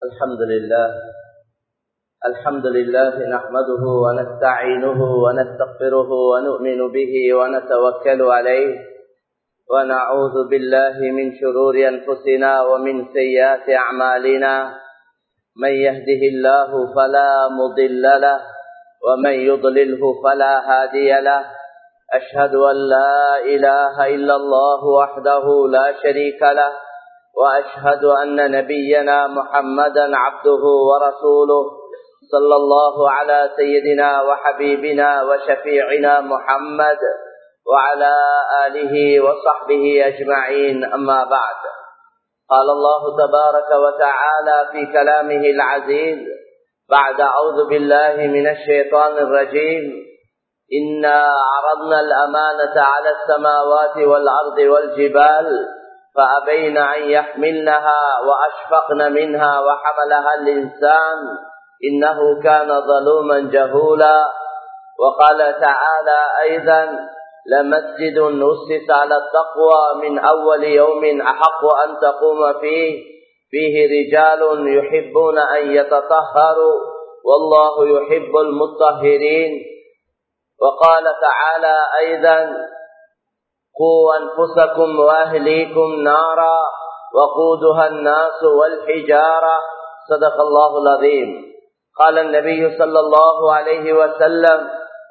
الحمد لله الحمد لله نحمده ونستعينه ونستغفره ونؤمن به ونتوكل عليه ونعوذ بالله من شرور أنفسنا ومن سيئات أعمالنا من يهده الله فلا مضل له ومن يضلله فلا هادي له أشهد أن لا إله إلا الله وحده لا شريك له وأشهد أن نبينا محمدا عبده ورسوله صلى الله على سيدنا وحبيبنا وشفيعنا محمد وعلى آله وصحبه أجمعين أما بعد قال الله تبارك وتعالى في كلامه العزيز بعد أعوذ بالله من الشيطان الرجيم إنا عرضنا الأمانة على السماوات والأرض والجبال فأبين أن يحملنها وأشفقن منها وحملها الإنسان إنه كان ظلوما جهولا وقال تعالى أيضا لمسجد نسس على التقوى من أول يوم أحق أن تقوم فيه فيه رجال يحبون أن يتطهروا والله يحب المطهرين وقال تعالى أيضا قوا أنفسكم وأهليكم نارا وقودها الناس والحجارة صدق الله العظيم قال النبي صلى الله عليه وسلم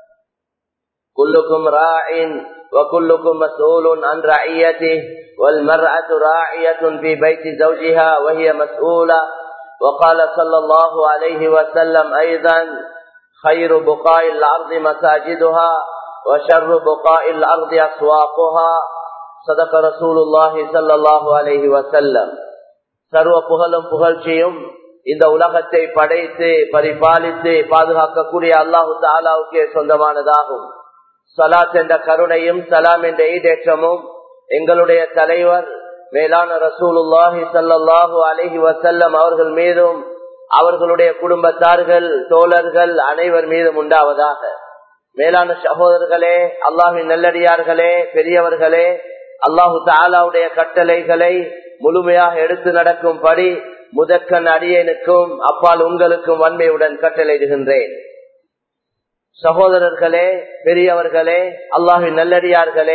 كلكم راع وكلكم مسؤول عن رعيته والمرأة راعية في بيت زوجها وهي مسؤولة وقال صلى الله عليه وسلم أيضا خير بقاء الأرض مساجدها وشر بقاء الأرض أسواقها صدق رسول الله صلى الله عليه وسلم சர்வ புகழும் புகழ்ச்சியும் இந்த உலகத்தை படைத்து பரிபாலித்து பாதுகாக்கக்கூடிய அல்லாஹு தாலாவுக்கே சொந்தமானதாகும் சலாத் என்ற கருணையும் சலாம் என்ற ஈடேற்றமும் எங்களுடைய தலைவர் மேலான ரசூலுல்லாஹி சல்லாஹூ அலஹி வசல்லம் அவர்கள் மீதும் அவர்களுடைய குடும்பத்தார்கள் தோழர்கள் அனைவர் மீதும் உண்டாவதாக மேலான சகோதரர்களே அல்லாஹின் நல்லடியார்களே பெரியவர்களே அல்லாஹு தாலாவுடைய கட்டளைகளை முழுமையாக எடுத்து நடக்கும்படி முதற்கண் அடியனுக்கும் அப்பால் உங்களுக்கும் வன்மையுடன் கட்டளையிடுகின்றேன் சகோதரர்களே பெரியவர்களே அல்லாஹின் நல்லடியார்களே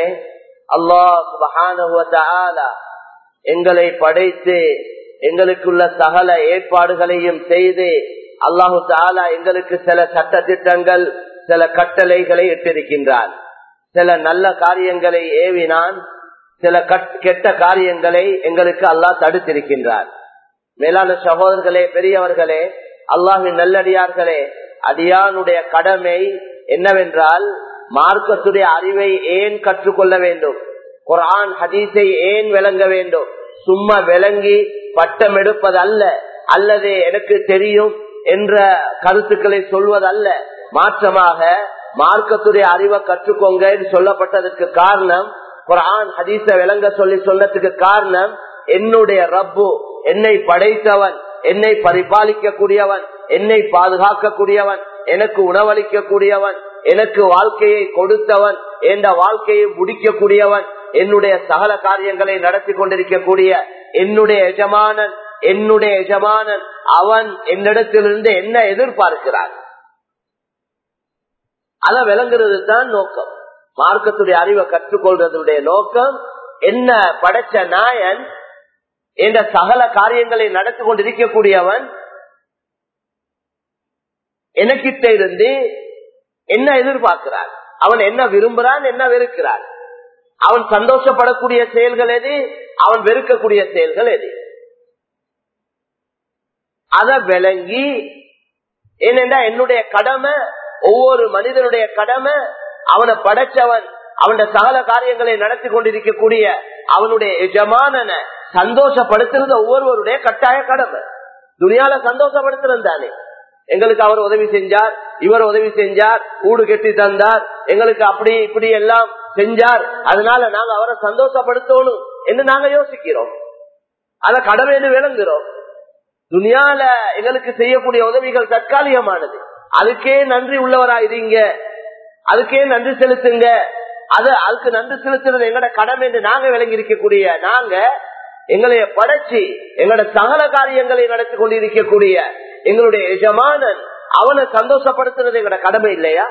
அல்லாஹ் எங்களை படைத்து எங்களுக்குள்ள சகல ஏற்பாடுகளையும் செய்து அல்லாஹு தாலா எங்களுக்கு சில சட்ட திட்டங்கள் சில கட்டளைகளை இட்டிருக்கின்றான் சில நல்ல காரியங்களை ஏவினான் சில கெட்ட காரியங்களை எங்களுக்கு அல்லாஹ் தடுத்திருக்கின்றார் மேலான சகோதரர்களே பெரியவர்களே அல்லாஹின் நல்லடியார்களே அடியானுடைய கடமை என்னவென்றால் மார்க்கத்துடைய அறிவை ஏன் கற்றுக்கொள்ள வேண்டும் குரான் ஹதீஸை ஏன் விளங்க வேண்டும் சும்மா விளங்கி பட்டம் எடுப்பது அல்ல அல்லது எனக்கு தெரியும் என்ற கருத்துக்களை சொல்வதல்ல மாற்றமாக மார்க்கத்துடைய அறிவை கற்றுக்கோங்க சொல்லப்பட்டதற்கு காரணம் குரான் ஹதீஸ விளங்க சொல்லி சொன்னதுக்கு காரணம் என்னுடைய ரப்பு என்னை படைத்தவன் என்னை பரிபாலிக்க கூடியவன் என்னை பாதுகாக்க கூடியவன் எனக்கு உணவளிக்க கூடியவன் எனக்கு வாழ்க்கையை கொடுத்தவன் என்ற வாழ்க்கையை முடிக்கக்கூடியவன் என்னுடைய சகல காரியங்களை நடத்தி கொண்டிருக்கக்கூடிய என்னுடைய எஜமானன் என்னுடைய எஜமானன் அவன் என்னிடத்திலிருந்து என்ன எதிர்பார்க்கிறான் அத விளங்குறது தான் நோக்கம் மார்க்கத்துடைய அறிவை கற்றுக்கொள்றதுடைய நோக்கம் என்ன படைச்ச நாயன் என்ற சகல காரியங்களை நடத்தி கொண்டிருக்கக்கூடியவன் எனக்கிட்ட இருந்து என்ன எதிர்பார்க்கிறான் அவன் என்ன விரும்புறான் என்ன வெறுக்கிறான் அவன் சந்தோஷப்படக்கூடிய செயல்கள் எது அவன் வெறுக்கக்கூடிய செயல்கள் எது அத விளங்கி ஏனென்றா என்னுடைய கடமை ஒவ்வொரு மனிதனுடைய கடமை அவனை படைச்சவன் அவனுடைய சகல காரியங்களை நடத்தி கொண்டிருக்கக்கூடிய அவனுடைய எஜமானன சந்தோஷப்படுத்துறது ஒவ்வொருவருடைய கட்டாய கடமை துணியால சந்தோஷப்படுத்துறது தானே எங்களுக்கு அவர் உதவி செஞ்சார் இவர் உதவி செஞ்சார் ஊடு கெட்டி தந்தார் எங்களுக்கு அப்படி இப்படி எல்லாம் செஞ்சார் அதனால நாங்க அவரை சந்தோஷப்படுத்தணும் என்று நாங்க யோசிக்கிறோம் அத கடமைன்னு விளங்குறோம் துணியால எங்களுக்கு செய்யக்கூடிய உதவிகள் தற்காலிகமானது அதுக்கே நன்றி உள்ளவராயிருங்க அதுக்கே நன்றி செலுத்துங்க அது அதுக்கு நன்றி செலுத்துறது எங்கட கடமை என்று நாங்க விளங்கி இருக்கக்கூடிய நாங்க எங்களைய படைச்சு எங்களோட சகல காரியங்களை நடத்தி கொண்டிருக்கக்கூடிய எங்களுடைய எஜமானன் அவனை சந்தோஷப்படுத்துறது எங்களோட கடமை இல்லையா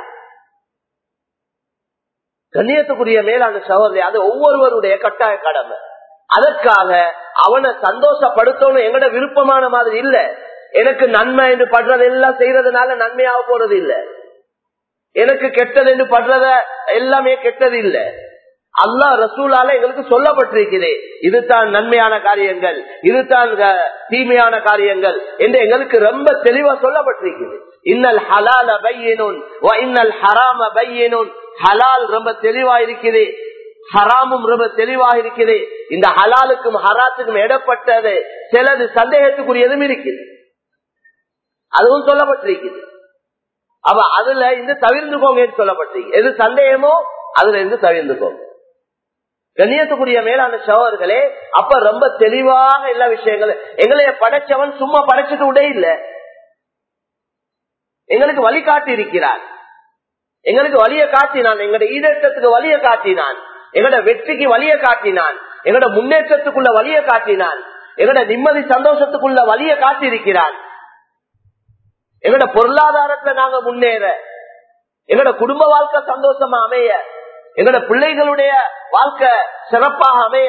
கண்ணியத்துக்குரிய மேலான சகோதரி அது ஒவ்வொருவருடைய கட்டாய கடமை அதற்காக அவனை சந்தோஷப்படுத்தணும் எங்கட விருப்பமான மாதிரி இல்ல எனக்கு நன்மை என்று படுறதெல்லாம் செய்யறதுனால நன்மையாக போறது இல்ல எனக்கு கெட்டது என்று படுறத எல்லாமே கெட்டது இல்ல அல்லா ரசூலால எங்களுக்கு சொல்லப்பட்டிருக்கிறே இதுதான் நன்மையான காரியங்கள் இதுதான் தீமையான காரியங்கள் என்று எங்களுக்கு ரொம்ப தெளிவா சொல்லப்பட்டிருக்கிறது இன்னல் ஹலால பையனும் இன்னல் ஹராம பையனும் ஹலால் ரொம்ப தெளிவா இருக்குது ஹராமும் ரொம்ப தெளிவாக இருக்குது இந்த ஹலாலுக்கும் ஹராத்துக்கும் இடப்பட்டது சிலது சந்தேகத்துக்குரியதும் இருக்குது அதுவும் சொல்லப்பட்டிருக்குது அவ அதுல இருந்து தவிர்ந்துக்கோங்க சொல்லப்பட்டிருக்கு எது சந்தேகமோ அதுல இருந்து தவிர்ந்துக்கோங்க கண்ணியத்துக்குரிய மேலான சோழர்களே அப்ப ரொம்ப தெளிவாக எல்லா விஷயங்களும் எங்களைய படைச்சவன் சும்மா படைச்சது உடே இல்ல எங்களுக்கு வழிகாட்டி இருக்கிறார் எங்களுக்கு வழிய காட்டினான் எங்களோட ஈடேற்றத்துக்கு வழிய காட்டினான் எங்களோட வெற்றிக்கு வழிய காட்டினான் எங்களோட முன்னேற்றத்துக்குள்ள வழிய காட்டினான் எங்களோட நிம்மதி சந்தோஷத்துக்குள்ள வழிய காட்டியிருக்கிறான் எங்களோட பொருளாதாரத்துல நாங்க முன்னேற எங்களோட குடும்ப வாழ்க்கை சந்தோஷமா அமைய எங்களோட பிள்ளைகளுடைய வாழ்க்கை சிறப்பாக அமைய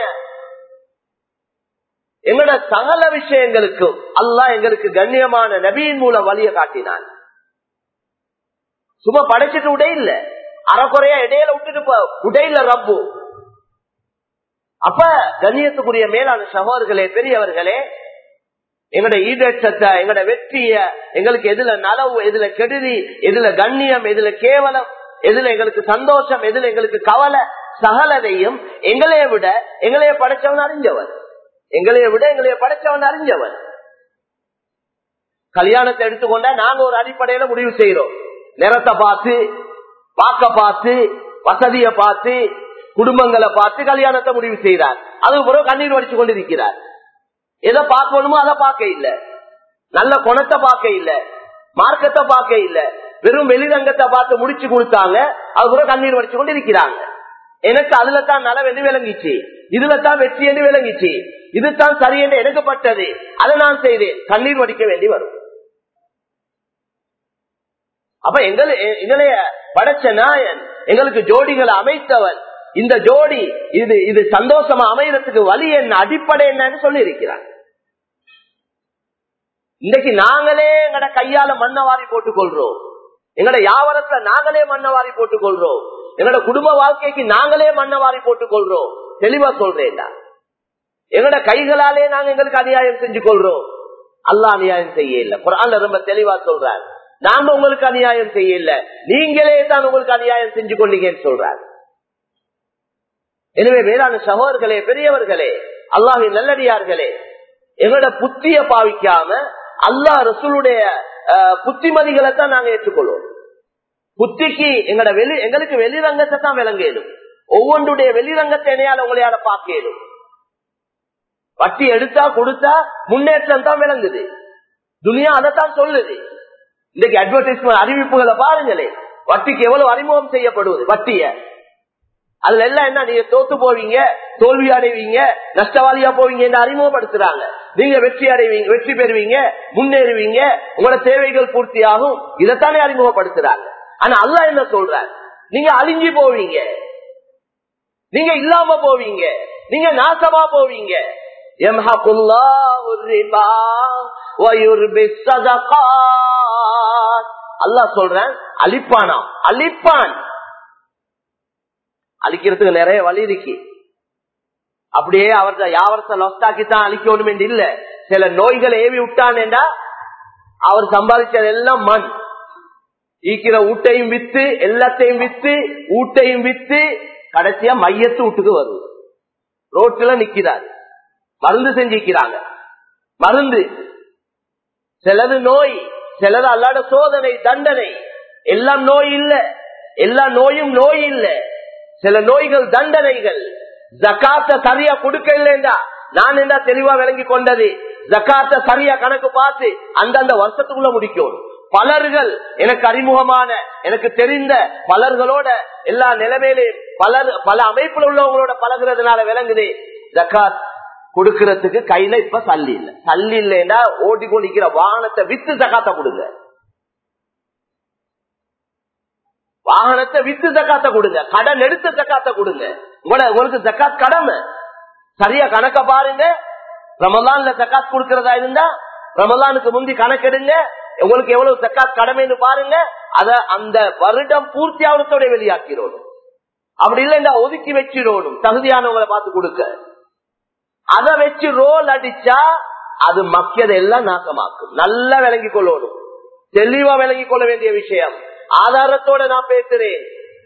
எங்களோட சகல விஷயங்களுக்கும் அல்லாஹ் எங்களுக்கு கண்ணியமான நபியின் மூலம் வழிய காட்டினான் சும்மா படைச்சிட்டு உடை இல்ல அறக்குறையா இடையில விட்டுட்டு உடையில ரப்பு அப்ப கண்ணியத்துக்குரிய மேலான சகோதர்களே பெரியவர்களே எங்கட ஈடேற்றத்தை எங்கட வெற்றிய எங்களுக்கு எதுல நலவு எதுல கெடுதி எதுல கண்ணியம் எதுல கேவலம் எதுல எங்களுக்கு சந்தோஷம் எதுல எங்களுக்கு கவலை சகலதையும் எங்களைய விட எங்களைய படைச்சவன் அறிஞ்சவன் எங்களைய விட எங்களைய படைச்சவன் அறிஞ்சவன் கல்யாணத்தை எடுத்துக்கொண்டா நாங்க ஒரு அடிப்படையில முடிவு செய்யறோம் நிறத்தை பார்த்து வாக்க பார்த்து வசதியை பார்த்து குடும்பங்களை பார்த்து கல்யாணத்தை முடிவு செய்தார் அது பிறகு கண்ணீர் வடிச்சு கொண்டிருக்கிறார் எதை பார்க்கணுமோ அதை பார்க்க இல்ல நல்ல குணத்தை பார்க்க இல்ல மார்க்கத்தை பார்க்க இல்ல வெறும் வெளிரங்கத்தை பார்த்து முடிச்சு கொடுத்தாங்க அது கூட கண்ணீர் வடிச்சு கொண்டு இருக்கிறாங்க எனக்கு அதுல தான் நலம் என்று விளங்கிச்சு இதுல தான் வெற்றி என்று விளங்கிச்சு இதுதான் சரி என்று எடுக்கப்பட்டது அதை நான் செய்தேன் கண்ணீர் வடிக்க வேண்டி வரும் அப்ப எங்களை எங்களைய படைச்ச நாயன் எங்களுக்கு ஜோடிகளை அமைத்தவன் இந்த ஜோடி இது இது சந்தோஷமா அமையறதுக்கு வழி என்ன அடிப்படை என்னன்னு சொல்லி இருக்கிறார் இன்னைக்கு நாங்களே எங்கட கையால மண்ணை வாரி போட்டுக் கொள்றோம் எங்கட வியாபாரத்துல நாங்களே மண்ணை வாரி போட்டுக் கொள்றோம் எங்கட குடும்ப வாழ்க்கைக்கு நாங்களே மண்ணை வாரி போட்டுக் கொள்றோம் தெளிவா சொல்றேன் எங்கட கைகளாலே நாங்க எங்களுக்கு அநியாயம் செஞ்சு கொள்றோம் அல்ல அநியாயம் செய்ய இல்ல குரான்ல ரொம்ப தெளிவா சொல்றாரு நாம உங்களுக்கு அநியாயம் செய்ய இல்ல நீங்களே தான் உங்களுக்கு அநியாயம் செஞ்சு கொண்டீங்கன்னு சொல்றாரு எனவே வேளாண் சகோதர்களே பெரியவர்களே அல்லாஹின் நல்லடியார்களே எங்களோட புத்திய பாவிக்காம அல்லாஹ் ரசூலுடைய புத்திமதிகளை தான் நாங்க ஏற்றுக்கொள்வோம் புத்திக்கு எங்களோட வெளி எங்களுக்கு வெளிரங்கத்தை தான் விளங்கலும் ஒவ்வொன்றுடைய வெளிரங்கத்தை இணையால உங்களையால பார்க்கலும் வட்டி எடுத்தா கொடுத்தா முன்னேற்றம் தான் விளங்குது துனியா அதைத்தான் சொல்லுது இன்னைக்கு அட்வர்டைஸ்மெண்ட் அறிவிப்புகளை பாருங்களே வட்டிக்கு எவ்வளவு அறிமுகம் செய்யப்படுவது வட்டிய அதுல எல்லாம் என்ன நீங்க தோத்து போவீங்க தோல்வி அடைவீங்க நஷ்டவாளியா போவீங்க என்று அறிமுகப்படுத்துறாங்க நீங்க வெற்றி அடைவீங்க வெற்றி பெறுவீங்க முன்னேறுவீங்க உங்களோட தேவைகள் பூர்த்தி ஆகும் இதைத்தானே அறிமுகப்படுத்துறாங்க ஆனா அல்லா என்ன சொல்றாங்க நீங்க அழிஞ்சு போவீங்க நீங்க இல்லாம போவீங்க நீங்க நாசமா போவீங்க அல்லாஹ் சொல்றேன் அழிப்பானா அழிப்பான் அழிக்கிறதுக்கு நிறைய வழி இருக்கு அப்படியே அவர்த யாவரத்தை லொஸ்டாக்கித்தான் அழிக்கணும் என்று இல்ல சில நோய்களை ஏவி விட்டான் அவர் சம்பாதிச்சதெல்லாம் மண் ஈக்கிற ஊட்டையும் வித்து எல்லாத்தையும் வித்து ஊட்டையும் வித்து கடைசியா மையத்து வீட்டுக்கு வருது ரோட்ல நிக்கிறார் மருந்து செஞ்சிக்கிறாங்க மருந்து சிலது நோய் சிலது அல்லாட சோதனை தண்டனை எல்லாம் நோய் இல்ல எல்லா நோயும் நோய் இல்ல சில நோய்கள் தண்டனைகள் ஜக்காத்த சரியா கொடுக்க இல்லைண்டா நான் என்ன தெளிவா விளங்கி கொண்டது ஜக்காத்த சரியா கணக்கு பார்த்து அந்தந்த வருஷத்துக்குள்ள முடிக்கும் பலர்கள் எனக்கு அறிமுகமான எனக்கு தெரிந்த பலர்களோட எல்லா நிலைமையிலும் பலர் பல அமைப்புல உள்ளவங்களோட பழகுறதுனால விளங்குது ஜக்காத் கொடுக்கறதுக்கு கையில இப்ப தள்ளி இல்ல தள்ளி இல்லைன்னா ஓட்டி கொண்டிருக்கிற வாகனத்தை வித்து ஜக்காத்த கொடுங்க வாகனத்தை வித்து ஜக்காத்த கொடுங்க கடன் எடுத்து ஜக்காத்த கொடுங்க உங்களோட உங்களுக்கு ஜக்காத் கடமை சரியா கணக்க பாருங்க ரமலான்ல ஜக்காத் கொடுக்கறதா இருந்தா ரமலானுக்கு முந்தி கணக்கெடுங்க உங்களுக்கு எவ்வளவு ஜக்காத் கடமைன்னு பாருங்க அத அந்த வருடம் பூர்த்தி ஆவணத்தோட வெளியாக்கிறோம் அப்படி இல்லைன்னா ஒதுக்கி வச்சிடணும் தகுதியானவங்களை பார்த்து கொடுக்க அதை வச்சு ரோல் அடிச்சா அது மக்கியதை எல்லாம் நாசமாக்கும் நல்லா விளங்கி கொள்ளணும் தெளிவா விளங்கி கொள்ள வேண்டிய விஷயம் ஆதாரத்தோட நான் பேசுறேன்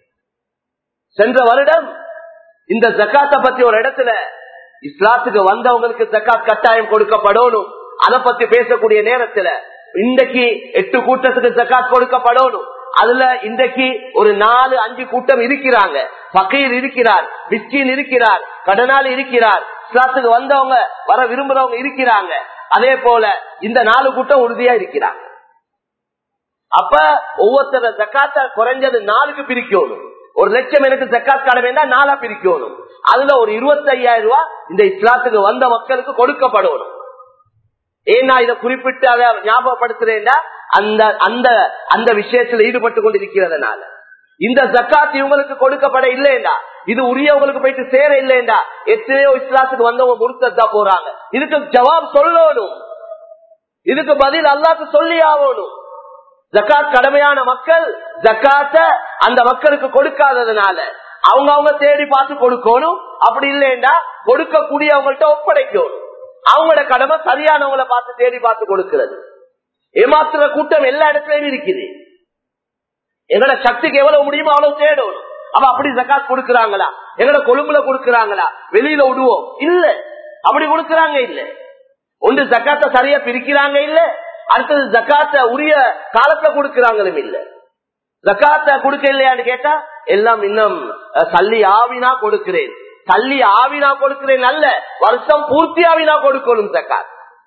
சென்ற வருடம் இந்த ஜக்காத்த பத்தி ஒரு இடத்துல இஸ்லாத்துக்கு வந்தவங்களுக்கு ஜக்காத் கட்டாயம் கொடுக்கப்படணும் அதை பத்தி பேசக்கூடிய நேரத்துல இன்றைக்கு எட்டு கூட்டத்துக்கு ஜக்காத் கொடுக்கப்படணும் அதுல இன்றைக்கு ஒரு நாலு அஞ்சு கூட்டம் இருக்கிறாங்க பக்கீர் இருக்கிறார் பிஸ்கின் இருக்கிறார் கடனால் இருக்கிறார் இஸ்லாத்துக்கு வந்தவங்க வர விரும்புறவங்க இருக்கிறாங்க அதே போல இந்த நாலு கூட்டம் உறுதியா இருக்கிறாங்க அப்ப ஒவ்வொருத்தர ஜக்காத்த குறைஞ்சது நாலுக்கு பிரிக்கணும் ஒரு லட்சம் எனக்கு ஜக்காத் கடமைன்னா நாலா பிரிக்கணும் அதுல ஒரு இருபத்தி ஐயாயிரம் ரூபாய் இந்த இஸ்லாத்துக்கு வந்த மக்களுக்கு கொடுக்கப்படணும் ஏன்னா இதை குறிப்பிட்டு அதை ஞாபகப்படுத்துறேன்டா அந்த அந்த அந்த விஷயத்துல ஈடுபட்டு கொண்டிருக்கிறதுனால இந்த ஜக்காத் இவங்களுக்கு கொடுக்கப்பட இல்லைண்டா இது உரியவங்களுக்கு போயிட்டு சேர இல்லைண்டா எத்தனையோ இஸ்லாத்துக்கு வந்தவங்க முறுத்தா போறாங்க இதுக்கு ஜவாப் சொல்லணும் இதுக்கு பதில் அல்லாக்கு சொல்லி ஆகணும் ஜக்காத் கடமையான மக்கள் ஜக்காத்த அந்த மக்களுக்கு கொடுக்காததுனால அவங்க அவங்க தேடி பார்த்து கொடுக்கணும் அப்படி இல்லைண்டா கொடுக்கக்கூடியவங்கள்ட்ட ஒப்படைக்கணும் அவங்களோட கடமை சரியானவங்களை பார்த்து தேடி பார்த்து கொடுக்கிறது ஏமாத்துற கூட்டம் எல்லா இடத்துலயும் இருக்குது எங்களோட சக்திக்கு எவ்வளவு முடியுமோ அவ்வளவு தேடணும் அவ அப்படி ஜக்காத் கொடுக்கறாங்களா எங்களோட கொழும்புல கொடுக்கறாங்களா வெளியில விடுவோம் இல்ல அப்படி கொடுக்கறாங்க இல்ல ஒன்று ஜக்காத்த சரியா பிரிக்கிறாங்க இல்ல அடுத்தது ஜக்காத்த உரிய காலத்துல கொடுக்கறாங்களும் இல்ல ஜக்காத்த கொடுக்க இல்லையான்னு கேட்டா எல்லாம் இன்னும் சல்லி ஆவினா கொடுக்கிறேன் சல்லி ஆவினா கொடுக்கிறேன் அல்ல வருஷம் பூர்த்தி ஆவினா கொடுக்கணும் ஜக்காத்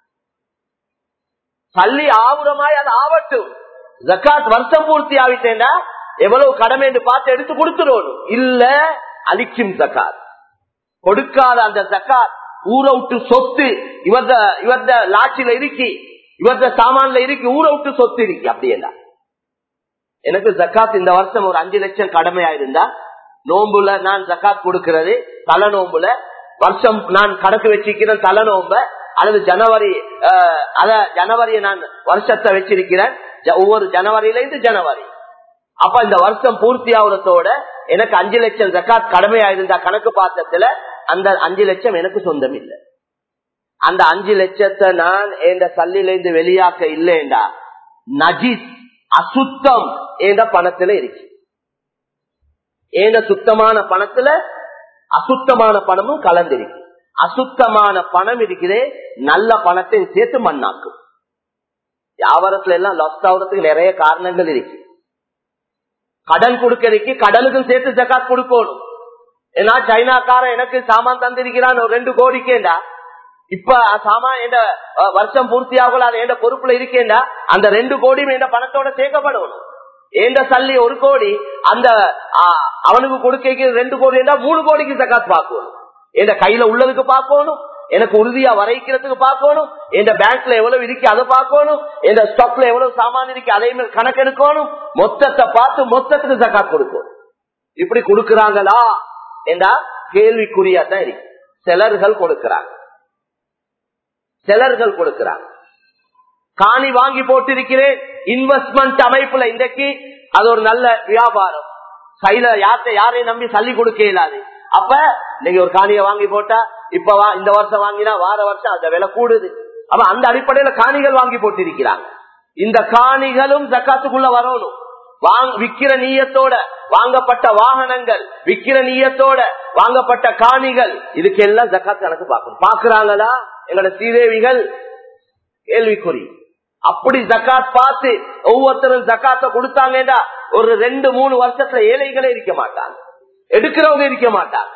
சல்லி ஆவுரமாய் அது ஆவட்டும் ஜக்காத் வருஷம் பூர்த்தி ஆவிட்டேன்டா எவ்வளவு கடமை என்று பார்த்து எடுத்து கொடுத்துடணும் இல்ல அழிக்கும் ஜக்காத் கொடுக்காத அந்த ஜக்காத் ஊரை விட்டு சொத்து இவர்த இவர்த லாட்சியில இருக்கி இவர்த சாமான்ல இருக்கு ஊரை விட்டு சொத்து இருக்கு அப்படியெல்லாம் எனக்கு ஜக்காத் இந்த வருஷம் ஒரு அஞ்சு லட்சம் கடமையா இருந்தா நோம்புல நான் ஜக்காத் கொடுக்கிறது தலை நோம்புல வருஷம் நான் கணக்கு வச்சிருக்கிறேன் தலை நோம்ப அல்லது ஜனவரி அத ஜனவரியை நான் வருஷத்தை வச்சிருக்கிறேன் ஒவ்வொரு ஜனவரியில இருந்து ஜனவரி அப்ப இந்த வருஷம் பூர்த்தி ஆகுறதோட எனக்கு அஞ்சு லட்சம் ஜக்காத் கடமையா இருந்தா கணக்கு பார்த்ததுல அந்த அஞ்சு லட்சம் எனக்கு சொந்தம் இல்லை அந்த அஞ்சு லட்சத்தை நான் எந்த சல்லில இருந்து வெளியாக்க இல்லைண்டா நஜிஸ் அசுத்தம் என்ற பணத்துல இருக்கு ஏந்த சுத்தமான பணத்துல அசுத்தமான பணமும் கலந்திருக்கு அசுத்தமான பணம் இருக்குதே நல்ல பணத்தை சேர்த்து மண்ணாக்கும் வியாபாரத்துல எல்லாம் லாஸ் ஆகுறதுக்கு நிறைய காரணங்கள் இருக்கு கடன் கொடுக்கறதுக்கு கடனுக்கும் சேர்த்து ஜக்காத் கொடுக்கணும் ஏன்னா சைனாக்காரன் எனக்கு சாமான் தந்திருக்கிறான் ஒரு ரெண்டு கோடிக்கேண்டா இப்ப சாமான் எந்த வருஷம் பூர்த்தி ஆகல அது எந்த பொறுப்புல இருக்கேண்டா அந்த ரெண்டு கோடியும் எந்த பணத்தோட சேர்க்கப்படணும் ஏண்ட சல்லி ஒரு கோடி அந்த அவனுக்கு கொடுக்க ரெண்டு கோடி என்றா மூணு கோடிக்கு ஜக்காத் பார்க்கணும் எந்த கையில உள்ளதுக்கு பார்க்கணும் எனக்கு உறுதியா வரைக்கிறதுக்கு பார்க்கணும் எந்த பேங்க்ல எவ்வளவு இருக்கு அதை பார்க்கணும் எந்த ஸ்டாக்ல எவ்வளவு சாமான் இருக்கு அதையுமே கணக்கெடுக்கணும் மொத்தத்தை பார்த்து மொத்தத்துக்கு ஜக்காத் கொடுக்கணும் இப்படி கொடுக்கறாங்களா என்றா கேள்விக்குறியா தான் இருக்கு சிலர்கள் கொடுக்கிறாங்க சிலர்கள் கொடுக்கிறாங்க காணி வாங்கி போட்டிருக்கிறேன் இன்வெஸ்ட்மெண்ட் அமைப்புல இன்றைக்கு அது ஒரு நல்ல வியாபாரம் கையில யார்கிட்ட யாரையும் நம்பி சல்லி கொடுக்க இயலாது அப்ப நீங்க ஒரு காணியை வாங்கி போட்டா இப்ப இந்த வருஷம் வாங்கினா வார வருஷம் அந்த விலை கூடுது அப்ப அந்த அடிப்படையில காணிகள் வாங்கி போட்டிருக்கிறாங்க இந்த காணிகளும் ஜக்காத்துக்குள்ள வரணும் விக்கிற நீயத்தோட வாங்கப்பட்ட வாகனங்கள் விக்கிற நீயத்தோட வாங்கப்பட்ட காணிகள் இதுக்கெல்லாம் ஜக்காத் கணக்கு பார்க்கணும் பாக்குறாங்களா எங்களோட ஸ்ரீதேவிகள் கேள்விக்குறி அப்படி ஜக்காத் பார்த்து ஒவ்வொருத்தரும் ஜக்காத்த கொடுத்தாங்கன்னா ஒரு ரெண்டு மூணு வருஷத்துல ஏழைகளே இருக்க மாட்டாங்க எடுக்கிறவங்க இருக்க மாட்டாங்க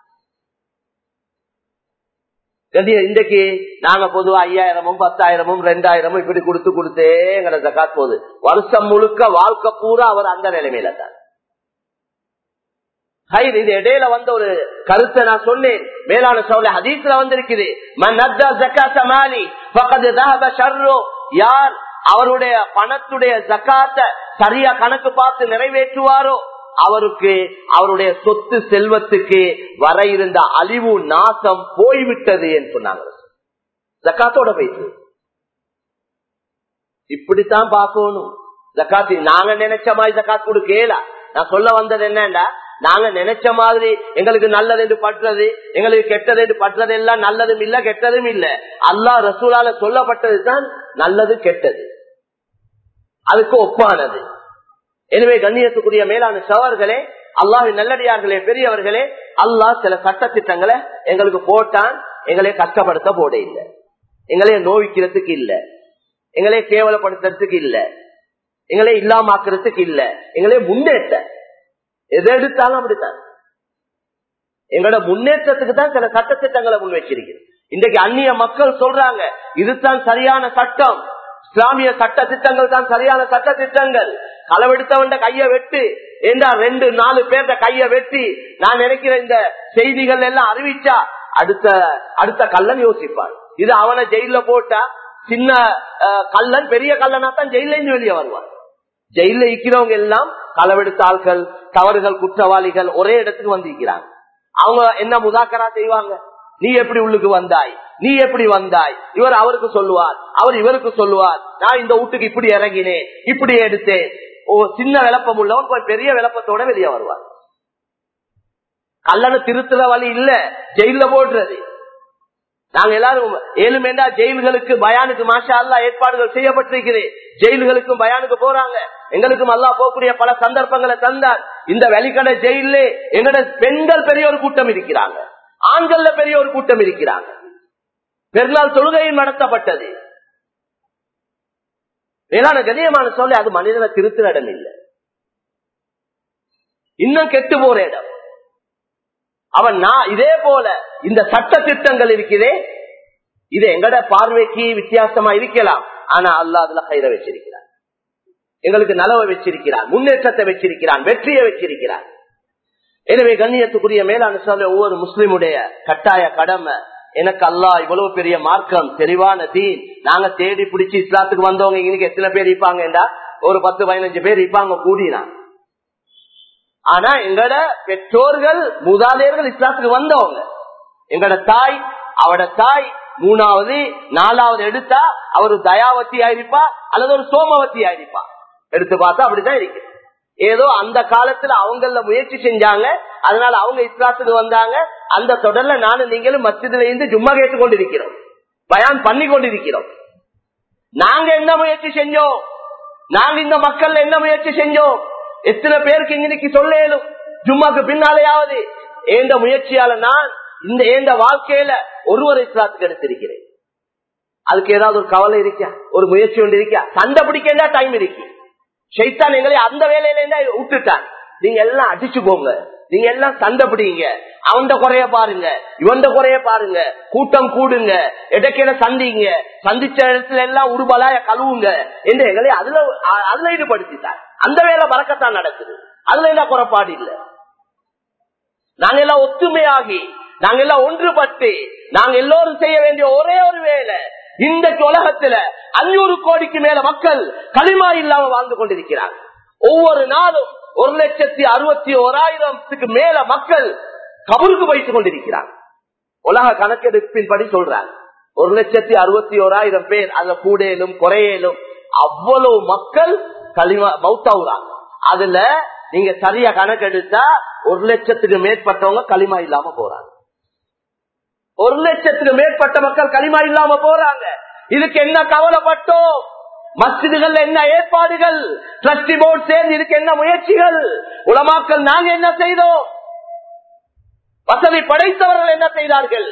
இன்றைக்கு நாங்க பொதுவா ஐயாயிரமும் பத்தாயிரமும் ரெண்டாயிரமும் இப்படி கொடுத்து கொடுத்தே எங்களை ஜக்காத் போகுது வருஷம் முழுக்க வாழ்க்கை பூரா அவர் அந்த நிலைமையில தான் ஹைர் இது இடையில வந்த ஒரு கருத்தை நான் சொன்னேன் மேலான சோழ ஹதீஸ்ல வந்திருக்குது மன் அத்தா ஜக்காத்த மாலி ஃபகத் தஹப ஷர்ரு யார் அவருடைய பணத்துடைய ஜக்காத்த சரியா கணக்கு பார்த்து நிறைவேற்றுவாரோ அவருக்கு அவருடைய சொத்து செல்வத்துக்கு வர இருந்த அழிவு நாசம் போய்விட்டது என்று சொன்னாங்க ஜக்காத்தோட போயிட்டு இப்படித்தான் பார்க்கணும் ஜக்காத்தி நாங்க நினைச்ச மாதிரி ஜக்காத் கொடுக்கல நான் சொல்ல வந்தது என்னண்டா நாங்க நினைச்ச மாதிரி எங்களுக்கு நல்லது என்று பற்றது எங்களுக்கு கெட்டது என்று பற்றது எல்லாம் நல்லதும் இல்ல கெட்டதும் இல்ல அல்லா ரசூலால சொல்லப்பட்டதுதான் நல்லது கெட்டது அதுக்கு ஒப்பானது எனவே கண்ணியத்துக்குரிய மேலான சவர்களே அல்லாஹின் நல்லடியார்களே பெரியவர்களே அல்லாஹ் சில சட்ட திட்டங்களை எங்களுக்கு போட்டான் எங்களை கஷ்டப்படுத்த போட இல்லை எங்களைய நோவிக்கிறதுக்கு இல்ல எங்களைய கேவலப்படுத்துறதுக்கு இல்ல எங்களை இல்லாமாக்குறதுக்கு இல்ல எங்களைய முன்னேற்ற எதை எடுத்தாலும் அப்படித்தான் எங்களோட முன்னேற்றத்துக்கு தான் சில சட்ட திட்டங்களை முன் வச்சிருக்கிறது இன்றைக்கு அந்நிய மக்கள் சொல்றாங்க இதுதான் சரியான சட்டம் இஸ்லாமிய சட்ட திட்டங்கள் தான் சரியான சட்ட திட்டங்கள் களவெடுத்தவன் கைய வெட்டு ஏண்டா ரெண்டு நாலு பேர்த்த கைய வெட்டி நான் நினைக்கிற இந்த செய்திகள் எல்லாம் அறிவிச்சா அடுத்த அடுத்த கல்லன் யோசிப்பான் இது அவனை ஜெயில போட்டா சின்ன கல்லன் பெரிய கல்லனா தான் ஜெயில இருந்து வெளியே வருவான் ஜெயில இருக்கிறவங்க எல்லாம் களவெடுத்த ஆட்கள் தவறுகள் குற்றவாளிகள் ஒரே இடத்துக்கு வந்திருக்கிறாங்க அவங்க என்ன முதாக்கரா செய்வாங்க நீ எப்படி உள்ளுக்கு வந்தாய் நீ எப்படி வந்தாய் இவர் அவருக்கு சொல்லுவார் அவர் இவருக்கு சொல்லுவார் நான் இந்த வீட்டுக்கு இப்படி இறங்கினேன் இப்படி எடுத்தேன் ஓ சின்ன விளப்பம் உள்ளவன் கொஞ்சம் பெரிய விளப்பத்தோட வெளியே வருவார் கல்லணை திருத்துற வழி இல்ல ஜெயில போடுறது நாங்க எல்லாரும் ஏழுமேண்டா ஜெயில்களுக்கு பயானுக்கு மாஷா அல்லா ஏற்பாடுகள் செய்யப்பட்டிருக்கிறேன் ஜெயில்களுக்கும் பயானுக்கு போறாங்க எங்களுக்கும் அல்லா போகக்கூடிய பல சந்தர்ப்பங்களை தந்தார் இந்த வெளிக்கடை ஜெயில எங்கட பெண்கள் பெரிய ஒரு கூட்டம் இருக்கிறாங்க ஆண்கள்ல பெரிய ஒரு கூட்டம் இருக்கிறாங்க பெருநாள் தொழுகையும் நடத்தப்பட்டது வேளாண் கண்ணியமான சொல்லி அது மனிதனை திருத்துற இடம் இல்லை இன்னும் கெட்டு போற இடம் அவன் நான் இதே போல இந்த சட்ட திட்டங்கள் இருக்கிறே இது எங்கட பார்வைக்கு வித்தியாசமா இருக்கலாம் ஆனா அல்லா அதுல கைத வச்சிருக்கிறான் எங்களுக்கு நலவை வச்சிருக்கிறான் முன்னேற்றத்தை வச்சிருக்கிறான் வெற்றியை வச்சிருக்கிறான் எனவே கண்ணியத்துக்குரிய மேலான சொல்ல ஒவ்வொரு முஸ்லிமுடைய கட்டாய கடமை எனக்கு அல்லா இவ்வளவு பெரிய மார்க்கம் தெளிவான தீன் நாங்க தேடி பிடிச்சி இஸ்லாத்துக்கு வந்தவங்க இன்னைக்கு எத்தனை பேர் இருப்பாங்கடா ஒரு பத்து பதினஞ்சு பேர் இருப்பாங்க கூடினா ஆனா எங்கட பெற்றோர்கள் மூதாதையர்கள் இஸ்லாத்துக்கு வந்தவங்க எங்கட தாய் அவட தாய் மூணாவது நாலாவது எடுத்தா அவர் தயாவத்தி ஆயிருப்பா அல்லது ஒரு சோமவத்தி ஆயிருப்பா எடுத்து பார்த்தா அப்படிதான் இருக்கு ஏதோ அந்த காலத்துல அவங்கள முயற்சி செஞ்சாங்க அதனால அவங்க இஸ்லாத்துக்கு வந்தாங்க அந்த தொடர்ல நானும் நீங்களும் மத்தியில இருந்து சும்மா கேட்டுக் கொண்டிருக்கிறோம் பயான் பண்ணி கொண்டிருக்கிறோம் நாங்க என்ன முயற்சி செஞ்சோம் நாங்க இந்த மக்கள் என்ன முயற்சி செஞ்சோம் எத்தனை பேருக்கு இன்னைக்கு சொல்லேலும் ஜும்மாக்கு பின்னாலேயாவது ஏந்த முயற்சியால நான் இந்த ஏந்த வாழ்க்கையில ஒருவர் இஸ்லாத்துக்கு எடுத்திருக்கிறேன் அதுக்கு ஏதாவது ஒரு கவலை இருக்கா ஒரு முயற்சி ஒன்று இருக்கா சண்டை பிடிக்கா டைம் இருக்கு ஷைத்தான் எங்களை அந்த வேலையில விட்டுட்டான் நீங்க எல்லாம் அடிச்சு போங்க நீங்க எல்லாம் சண்டை பிடிங்க அவன் குறைய பாருங்க இவன் குறைய பாருங்க கூட்டம் கூடுங்க இடக்கையில சந்திங்க சந்திச்ச இடத்துல எல்லாம் உருபலாய கழுவுங்க என்று எங்களை அதுல அதுல ஈடுபடுத்திட்டார் அந்த வேலை பறக்கத்தான் நடக்குது அதுல என்ன குறைபாடு இல்ல நாங்க எல்லாம் ஒத்துமையாகி நாங்க எல்லாம் ஒன்றுபட்டு நாங்க எல்லோரும் செய்ய வேண்டிய ஒரே ஒரு வேலை இந்த உலகத்துல அஞ்சூறு கோடிக்கு மேல மக்கள் களிமா இல்லாம வாழ்ந்து கொண்டிருக்கிறாங்க ஒவ்வொரு நாளும் ஒரு லட்சத்தி அறுபத்தி ஓராயிரத்துக்கு மேல மக்கள் கபருக்கு வைத்துக் கொண்டிருக்கிறாங்க உலக கணக்கெடுப்பின்படி சொல்றாங்க ஒரு லட்சத்தி அறுபத்தி ஓராயிரம் பேர் அதுல கூடையிலும் குறையலும் அவ்வளவு மக்கள் களிமா மௌத்தாவுறாங்க அதுல நீங்க சரியா கணக்கெடுத்தா ஒரு லட்சத்துக்கு மேற்பட்டவங்க களிமா இல்லாம போறாங்க ஒரு லட்சத்துக்கு மேற்பட்ட மக்கள் களிமா இல்லாம போறாங்க இதுக்கு என்ன கவலைப்பட்டோம் மஸ்ஜிதுகள் என்ன ஏற்பாடுகள் டிரஸ்டி போர்டு சேர்ந்து இதுக்கு என்ன முயற்சிகள் உலமாக்கள் நாங்க என்ன செய்தோம் வசதி படைத்தவர்கள் என்ன செய்தார்கள்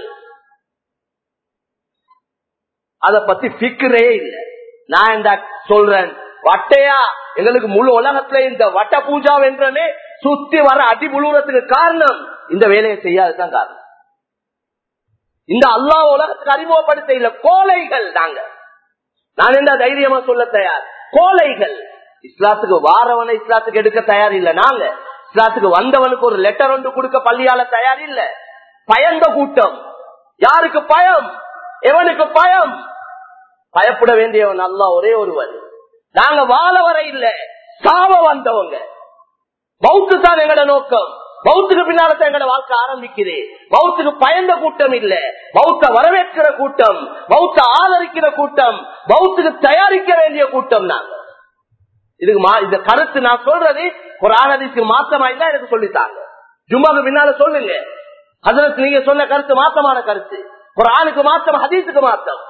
அத பத்தி பிக்கிறே இல்லை நான் இந்த சொல்றேன் வட்டையா எங்களுக்கு முழு உலகத்துல இந்த வட்ட பூஜா என்றமே சுத்தி வர அடி முழுவதுக்கு காரணம் இந்த வேலையை செய்யாததான் காரணம் இந்த அல்லா உலகத்துக்கு அறிமுகப்படுத்த இல்ல கோலைகள் நாங்க நான் என்ன தைரியமா சொல்ல தயார் கோலைகள் இஸ்லாத்துக்கு வாரவனை இஸ்லாத்துக்கு எடுக்க தயார் இல்ல நாங்க இஸ்லாத்துக்கு வந்தவனுக்கு ஒரு லெட்டர் ஒன்று கொடுக்க பள்ளியால தயார் இல்ல பயந்த கூட்டம் யாருக்கு பயம் எவனுக்கு பயம் பயப்பட வேண்டியவன் அல்ல ஒரே ஒருவன் நாங்க வாழ வர இல்ல சாவ வந்தவங்க பௌத்து தான் எங்கட நோக்கம் பௌத்துக்கு பின்னால தான் எங்கட வாழ்க்கை ஆரம்பிக்குது பௌத்துக்கு பயந்த கூட்டம் இல்ல பௌத்த வரவேற்கிற கூட்டம் பௌத்த ஆதரிக்கிற கூட்டம் பௌத்துக்கு தயாரிக்க வேண்டிய கூட்டம் நாங்க இதுக்கு மா- இந்த கருத்து நான் சொல்றது ஒரு ஆனதிக்கு மாற்றமா இருந்தா எனக்கு சொல்லித்தாங்க ஜும்மாக்கு பின்னால சொல்லுங்க அதற்கு நீங்க சொன்ன கருத்து மாற்றமான கருத்து ஒரு ஆணுக்கு மாற்றம் ஹதீஸுக்கு மாற்றம்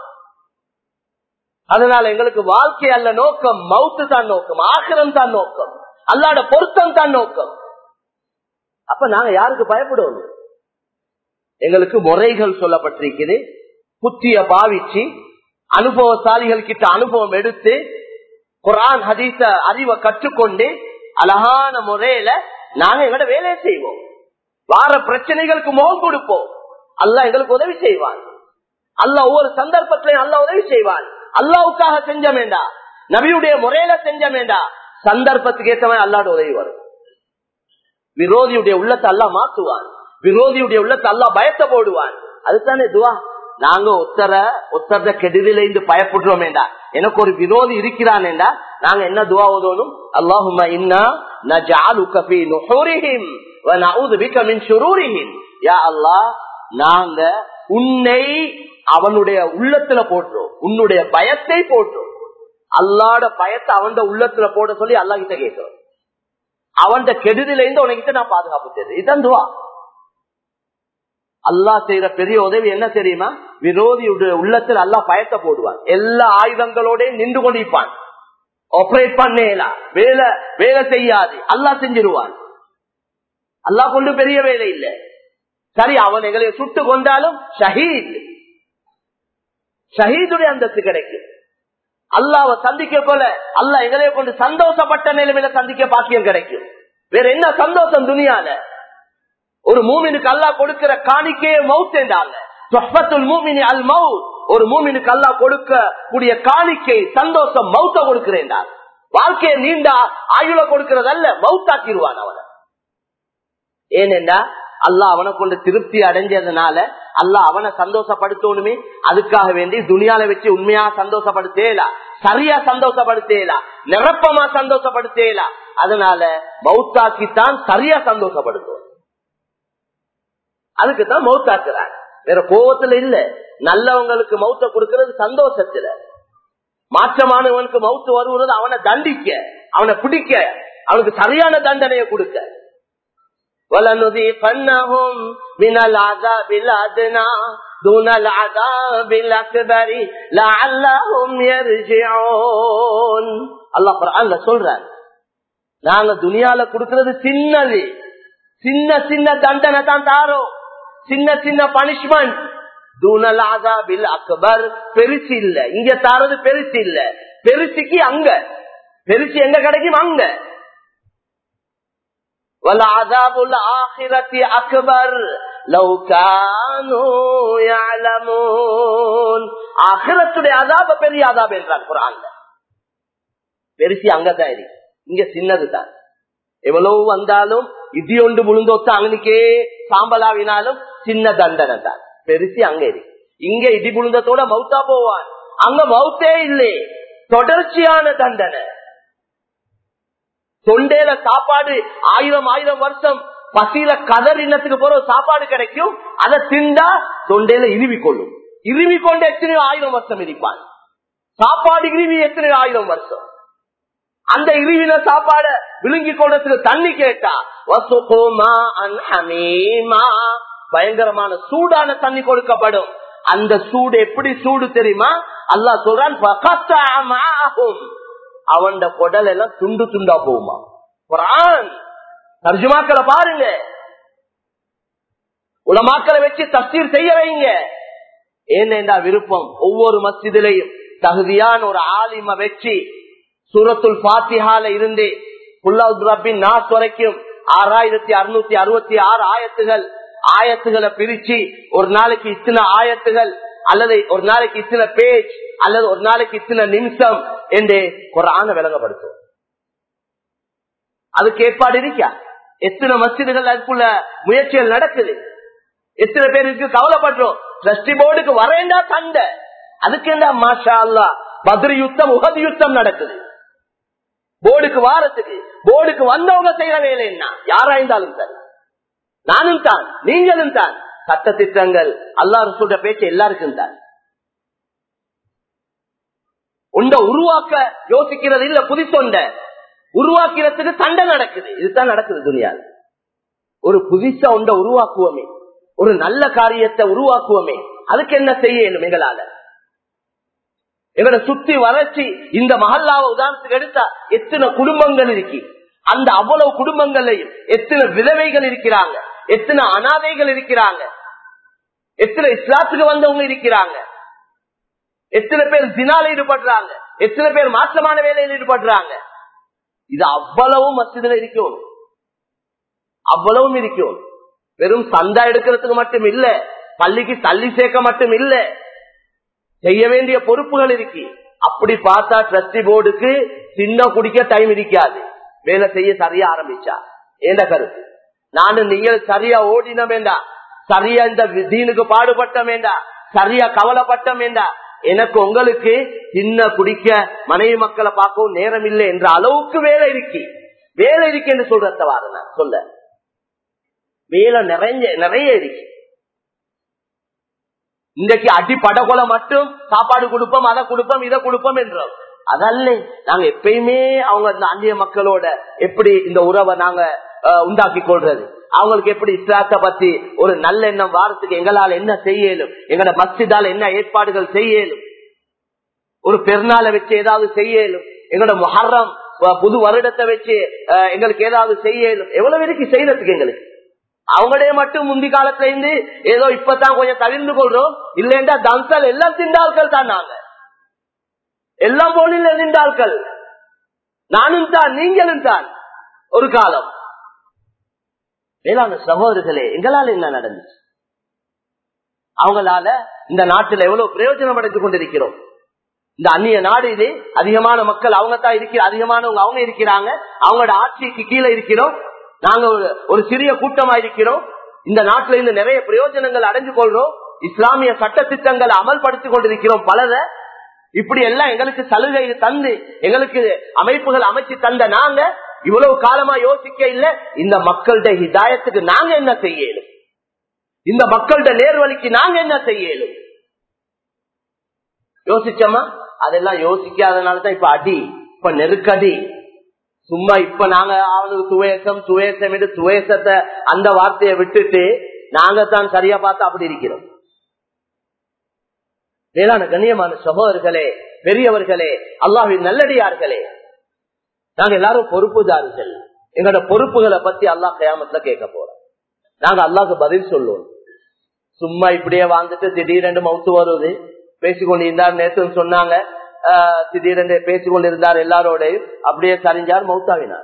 அதனால எங்களுக்கு வாழ்க்கை அல்ல நோக்கம் மவுத்து தான் நோக்கம் ஆக்கிரம் தான் நோக்கம் அல்லாட பொருத்தம் தான் நோக்கம் அப்ப நாங்க யாருக்கு பயப்படுவோம் எங்களுக்கு முறைகள் சொல்லப்பட்டிருக்குது புத்திய பாவிச்சு அனுபவசாலிகள் கிட்ட அனுபவம் எடுத்து குரான் ஹதீஸ அறிவை கற்றுக்கொண்டு அழகான முறையில நாங்க எங்களோட வேலையை செய்வோம் வார பிரச்சனைகளுக்கு முகம் கொடுப்போம் அல்லாஹ் எங்களுக்கு உதவி செய்வான் அல்லாஹ் ஒவ்வொரு சந்தர்ப்பத்திலையும் அல்லாஹ் உதவி செய்வான் அல்லாவுக்காக செஞ்ச வேண்டா நபியுடைய முறையில செஞ்ச வேண்டா சந்தர்ப்பத்துக்கு ஏற்றவன் அல்லாட உதவி வரும் விரோதியுடைய உள்ளத்தை அல்லாஹ் மாத்துவான் விரோதியுடைய உள்ளத்தை அல்லாஹ் பயத்தை போடுவான் அதுதானே துவா நாங்க ஒத்தர ஒத்தர கெடுதில இருந்து பயப்படுறோம் வேண்டா எனக்கு ஒரு விரோதி இருக்கிறான் நாங்க என்ன துவா ஓதணும் அல்லாஹுமா இன்னா நஜாலுக ஃபீ நுஹூரிஹிம் வ நஊது பிக மின் ஷுரூரிஹிம் யா அல்லாஹ் நாங்க உன்னை அவனுடைய உள்ளத்துல போட்டுறோம் உன்னுடைய பயத்தை போட்டுறோம் அல்லாட பயத்தை அவன் உள்ளத்துல போட சொல்லி அல்லா கிட்ட கேட்கிறோம் அவன் கெடுதில இருந்து உனக்கிட்ட நான் பாதுகாப்பு தெரியுது இதுதான் துவா அல்லா செய்யற பெரிய உதவி என்ன தெரியுமா விரோதியுடைய உள்ளத்தில் அல்லா பயத்தை போடுவான் எல்லா ஆயுதங்களோட நின்று கொண்டிருப்பான் ஆபரேட் பண்ணேலா வேலை வேலை செய்யாது அல்லா செஞ்சிருவான் அல்லா கொண்டு பெரிய வேலை இல்லை சரி அவன் எங்களை சுட்டு கொண்டாலும் ஷஹீத் ஷஹீதுடைய அந்தஸ்து கிடைக்கும் அல்லாவை சந்திக்க போல அல்லா எங்களைய கொண்டு சந்தோஷப்பட்ட நிலைமையில சந்திக்க பாக்கியம் கிடைக்கும் வேற என்ன சந்தோஷம் துணியால ஒரு மூமினுக்கு அல்லா கொடுக்கிற காணிக்கையே மவுத் என்றாங்க மூமினி அல் மவுத் ஒரு மூமினுக்கு அல்லா கொடுக்க கூடிய காணிக்கை சந்தோஷம் மவுத்த கொடுக்கிறேன் வாழ்க்கையை நீண்ட ஆயுள கொடுக்கிறதல்ல மவுத்தாக்கிடுவான் அவனை ஏனென்றா அல்லா அவனை கொண்டு திருப்தி அடைஞ்சதுனால அல்லா அவனை சந்தோஷப்படுத்தணுமே அதுக்காக வேண்டி துணியால வச்சு உண்மையா சந்தோஷப்படுத்தேலா சரியா சந்தோஷப்படுத்தேலா நிரப்பமா சந்தோஷப்படுத்தேலா அதனால மௌத்தாக்கித்தான் சரியா சந்தோஷப்படுத்தும் அதுக்குதான் மௌத்தாக்குறாங்க வேற கோபத்துல இல்ல நல்லவங்களுக்கு மௌத்த கொடுக்கறது சந்தோஷத்துல மாற்றமானவனுக்கு மௌத்து வருவது அவனை தண்டிக்க அவனை பிடிக்க அவனுக்கு சரியான தண்டனையை கொடுக்க وَلَنُذِيقَنَّهُمْ مِنَ الْعَذَابِ الْأَدْنَى دُونَ الْعَذَابِ الْأَكْبَرِ لَعَلَّهُمْ يَرْجِعُونَ அல்லாஹ் குர்ஆன்ல சொல்றார் நாங்க துனியால கொடுக்கிறது சின்னது சின்ன சின்ன தண்டனை தான் தாரோம் சின்ன சின்ன பனிஷ்மெண்ட் தூணல் ஆதாபில் அக்பர் பெருசு இல்ல இங்க தாரது பெருசு இல்ல பெருசுக்கு அங்க பெருசு எங்க கிடைக்கும் அங்க وَالْعَذَابُ الْآخِرَةِ أَكْبَرُ لَوْ كَانُوا يَعْلَمُونَ ஆகிரத்துடைய அதாப பெரிய அதாப் என்றார் குரான்ல பெருசி அங்கதான் இருக்கு இங்க சின்னதுதான் எவ்வளவு வந்தாலும் இடி ஒன்று முழுந்தொத்த அங்கனுக்கே சாம்பலாவினாலும் சின்ன தண்டனை தான் பெருசி அங்க இருக்கு இங்க இடி முழுந்தத்தோட மவுத்தா போவான் அங்க மவுத்தே இல்லை தொடர்ச்சியான தண்டனை தொண்டையில சாப்பாடு ஆயிரம் ஆயிரம் வருஷம் பசியில கதர் இன்னத்துக்கு போற சாப்பாடு கிடைக்கும் அதை திண்டா தொண்டையில இருவி கொள்ளும் இருவி கொண்டு எத்தனையோ ஆயிரம் வருஷம் இருப்பான் சாப்பாடு இருவி எத்தனையோ ஆயிரம் வருஷம் அந்த இருவின சாப்பாட விழுங்கி கொண்டதுக்கு தண்ணி கேட்டா வசுகோமா அன்ஹமீமா பயங்கரமான சூடான தண்ணி கொடுக்கப்படும் அந்த சூடு எப்படி சூடு தெரியுமா அல்லா சொல்றான் அவன் குடல் எல்லாம் துண்டு துண்டா போகுமா குரான் தர்ஜுமாக்களை பாருங்க உலமாக்களை வச்சு தப்சீர் செய்ய வைங்க ஏனென்றா விருப்பம் ஒவ்வொரு மஸ்ஜிதிலையும் தகுதியான ஒரு ஆலிம வச்சு சூரத்துல் பாத்திஹால இருந்து ரப்பின் நாஸ் வரைக்கும் ஆறாயிரத்தி அறுநூத்தி அறுபத்தி ஆறு ஆயத்துகள் ஆயத்துகளை பிரிச்சு ஒரு நாளைக்கு இத்தனை ஆயத்துகள் அல்லது ஒரு நாளைக்கு இத்தனை பேஜ் அல்லது ஒரு நாளைக்கு இத்தனை நிமிஷம் என்று குரான விளங்கப்படுத்தும் அதுக்கு ஏற்பாடு இருக்கா எத்தனை மசிதுகள் அதுக்குள்ள முயற்சிகள் நடக்குது எத்தனை பேருக்கு கவலைப்படுறோம் டிரஸ்டி போர்டுக்கு வரேண்டா சண்டை அதுக்கு என்ன மாஷா அல்லா பத்ரி யுத்தம் உகது யுத்தம் நடக்குது போர்டுக்கு வாரத்துக்கு போர்டுக்கு வந்தவங்க செய்யற வேலை என்ன யாராயிருந்தாலும் சரி நானும் தான் நீங்களும் தான் சட்ட திட்டங்கள் அல்லாரு சொல்ற பேச்சு எல்லாருக்கும் தான் உண்ட உருவாக்க யோசிக்கிறது இல்ல புதித்தொண்ட உருவாக்கிறதுக்கு சண்டை நடக்குது இதுதான் நடக்குது துணியால் ஒரு புதுசா உண்ட உருவாக்குவோமே ஒரு நல்ல காரியத்தை உருவாக்குவோமே அதுக்கு என்ன செய்யணும் எங்களால எங்களை சுத்தி வறட்சி இந்த மஹல்லாவை உதாரணத்துக்கு எடுத்தா எத்தனை குடும்பங்கள் இருக்கு அந்த அவ்வளவு குடும்பங்களையும் எத்தனை விதவைகள் இருக்கிறாங்க எத்தனை அனாதைகள் இருக்கிறாங்க எத்தனை இஸ்லாத்துக்கு வந்தவங்க இருக்கிறாங்க எத்தனை பேர் தினால ஈடுபடுறாங்க எத்தனை பேர் மாற்றமான வேலையில் ஈடுபடுறாங்க இது அவ்வளவும் மசிதில் இருக்கும் அவ்வளவும் இருக்கும் வெறும் சந்தா எடுக்கிறதுக்கு மட்டும் இல்ல பள்ளிக்கு தள்ளி சேர்க்க மட்டும் இல்ல செய்ய வேண்டிய பொறுப்புகள் இருக்கு அப்படி பார்த்தா ட்ரஸ்டி போர்டுக்கு சின்ன குடிக்க டைம் இருக்காது வேலை செய்ய சரியா ஆரம்பிச்சா ஏண்ட கருத்து நானும் நீங்கள் சரியா ஓடின வேண்டா சரியா இந்த தீனுக்கு பாடுபட்ட வேண்டா சரியா கவலைப்பட்ட வேண்டா எனக்கு உங்களுக்கு சின்ன குடிக்க மனைவி மக்களை பார்க்கவும் நேரம் இல்லை என்ற அளவுக்கு வேலை இருக்கு வேலை இருக்கு என்று சொல்றத வார சொல்ல வேலை நிறைய நிறைய இருக்கு இன்றைக்கு அடி படகொலை மட்டும் சாப்பாடு கொடுப்போம் அதை கொடுப்போம் இதை கொடுப்போம் என்றோம் அதல்ல நாங்க எப்பயுமே அவங்க இந்த அந்நிய மக்களோட எப்படி இந்த உறவை நாங்க உண்டாக்கி கொள்றது அவங்களுக்கு எப்படி இஸ்லாத்தை பத்தி ஒரு நல்ல எண்ணம் வாரத்துக்கு எங்களால் என்ன செய்யலும் எங்களோட மஸ்ஜிதால என்ன ஏற்பாடுகள் செய்யலும் ஒரு பெருநாளை வச்சு ஏதாவது செய்யலும் எங்களோட மொஹர்ரம் புது வருடத்தை வச்சு எங்களுக்கு ஏதாவது செய்யலும் எவ்வளவு இருக்கு செய்யறதுக்கு எங்களுக்கு அவங்களே மட்டும் முந்தி காலத்துல இருந்து ஏதோ இப்பதான் கொஞ்சம் தவிர்ந்து கொள்றோம் இல்லைண்டா தம்சல் எல்லாம் திண்டாள்கள் தான் நாங்க எல்லாம் போனில் திண்டாள்கள் நானும் தான் நீங்களும் தான் ஒரு காலம் வேளாண் சகோதரர்களே எங்களால் என்ன நடந்துச்சு அவங்களால இந்த நாட்டில் எவ்வளவு பிரயோஜனம் அடைந்து கொண்டிருக்கிறோம் இந்த அந்நிய நாடு இது அதிகமான மக்கள் அவங்க தான் இருக்கிற அதிகமானவங்க அவங்க இருக்கிறாங்க அவங்களோட ஆட்சிக்கு கீழே இருக்கிறோம் நாங்க ஒரு ஒரு சிறிய கூட்டமா இருக்கிறோம் இந்த நாட்டில இருந்து நிறைய பிரயோஜனங்கள் அடைஞ்சு கொள்றோம் இஸ்லாமிய சட்ட திட்டங்களை அமல்படுத்தி கொண்டிருக்கிறோம் பலரை இப்படி எல்லாம் எங்களுக்கு சலுகை தந்து எங்களுக்கு அமைப்புகள் அமைச்சு தந்த நாங்க இவ்வளவு காலமா யோசிக்க இல்ல இந்த மக்கள்கிட்ட ஹிதாயத்துக்கு நாங்க என்ன செய்யலும் இந்த மக்கள்கிட்ட நேர்வழிக்கு நாங்க என்ன செய்யலும் யோசிச்சோமா அதெல்லாம் யோசிக்காதனாலதான் இப்ப அடி இப்ப நெருக்கடி சும்மா இப்ப நாங்க அவனுக்கு துவேசம் துவேசம் என்று துவேசத்தை அந்த வார்த்தையை விட்டுட்டு நாங்க தான் சரியா பார்த்து அப்படி இருக்கிறோம் வேளாண் கண்ணியமான சகோதரர்களே பெரியவர்களே அல்லாஹின் நல்லடியார்களே நாங்க எல்லாரும் பொறுப்புதாரிகள் எங்களோட பொறுப்புகளை பத்தி அல்லாஹ் கயாமத்துல கேட்க போறோம் நாங்க அல்லாஹ்க்கு பதில் சொல்லுவோம் சும்மா இப்படியே வாழ்ந்துட்டு திடீரென்று மவுத்து வருது பேசிக்கொண்டிருந்தார் நேற்று சொன்னாங்க ஆஹ் திடீரென்று பேசிக்கொண்டிருந்தார் எல்லாரோடையும் அப்படியே சரிஞ்சார் மவுத்தாவினார்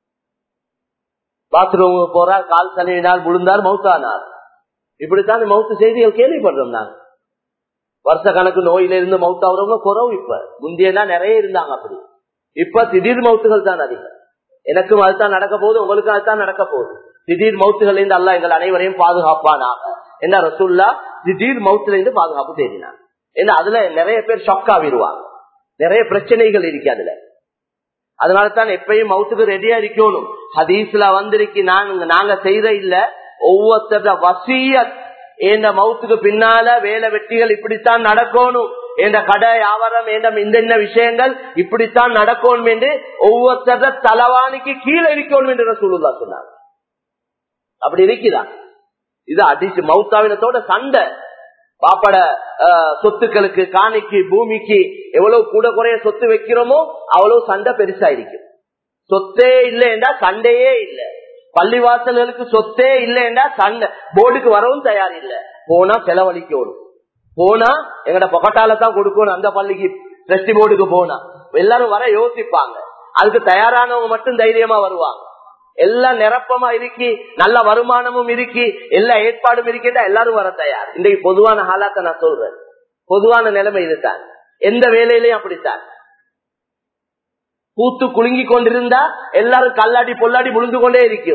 பாத்ரூம் போறார் கால் கழுவினார் விழுந்தார் மவுத்தானார் இப்படித்தான் மவுத்து செய்திகள் கேள்விப்படுறோம் நாங்க வருஷ கணக்கு நோயில இருந்து மவுத்தாகிறவங்க குறவு இப்ப முந்தையெல்லாம் நிறைய இருந்தாங்க அப்படி இப்ப திடீர் மவுத்துகள் தான் அதிகம் எனக்கும் அதுதான் நடக்க போகுது உங்களுக்கும் அதுதான் நடக்க போகுது திடீர் மவுத்துகள் இருந்து அல்ல எங்கள் அனைவரையும் பாதுகாப்பானாக என்ன ரசுல்லா திடீர் மவுத்துல இருந்து பாதுகாப்பு தேடினாங்க ஏன்னா அதுல நிறைய பேர் ஷாக் ஆகிடுவாங்க நிறைய பிரச்சனைகள் இருக்கு அதுல அதனால தான் எப்பயும் மவுத்துக்கு ரெடியா இருக்கணும் ஹதீஸ்ல வந்திருக்கு நாங்க நாங்க செய்த இல்ல ஒவ்வொருத்தர வசியத் என்ற மவுத்துக்கு பின்னால வேலை வெட்டிகள் இப்படித்தான் நடக்கணும் என்ற கடை வியாபாரம் என்ற இந்த விஷயங்கள் இப்படித்தான் நடக்கணும் என்று ஒவ்வொருத்தர தலவாணிக்கு கீழே இருக்கணும் என்று சொல்லுதா சொன்னாங்க அப்படி இருக்குதான் இது அடிச்சு மவுத்தாவினத்தோட சண்டை பாப்பட சொத்துக்களுக்கு காணிக்கு பூமிக்கு எவ்வளவு கூட குறைய சொத்து வைக்கிறோமோ அவ்வளவு சண்டை பெருசா இருக்கும் சொத்தே இல்லைன்றா சண்டையே இல்லை பள்ளிவாசல்களுக்கு சொத்தே இல்லைன்றா சண்டை போர்டுக்கு வரவும் தயார் இல்லை போனா செலவழிக்கணும் போனா எங்கட பொக்கட்டால தான் கொடுக்கணும் அந்த பள்ளிக்கு டிரஸ்டி போர்டுக்கு போனா எல்லாரும் வர யோசிப்பாங்க அதுக்கு தயாரானவங்க மட்டும் தைரியமா வருவாங்க எல்லாம் நிரப்பமா இருக்கி நல்ல வருமானமும் இருக்கி எல்லா ஏற்பாடும் இருக்கின்றா எல்லாரும் வர தயார் இன்றைக்கு பொதுவான ஹாலாத்த நான் சொல்றேன் பொதுவான நிலைமை இதுதான் எந்த வேலையிலையும் அப்படித்தான் பூத்து குலுங்கி கொண்டிருந்தா எல்லாரும் கல்லாடி பொல்லாடி முழுந்து கொண்டே இருக்கும்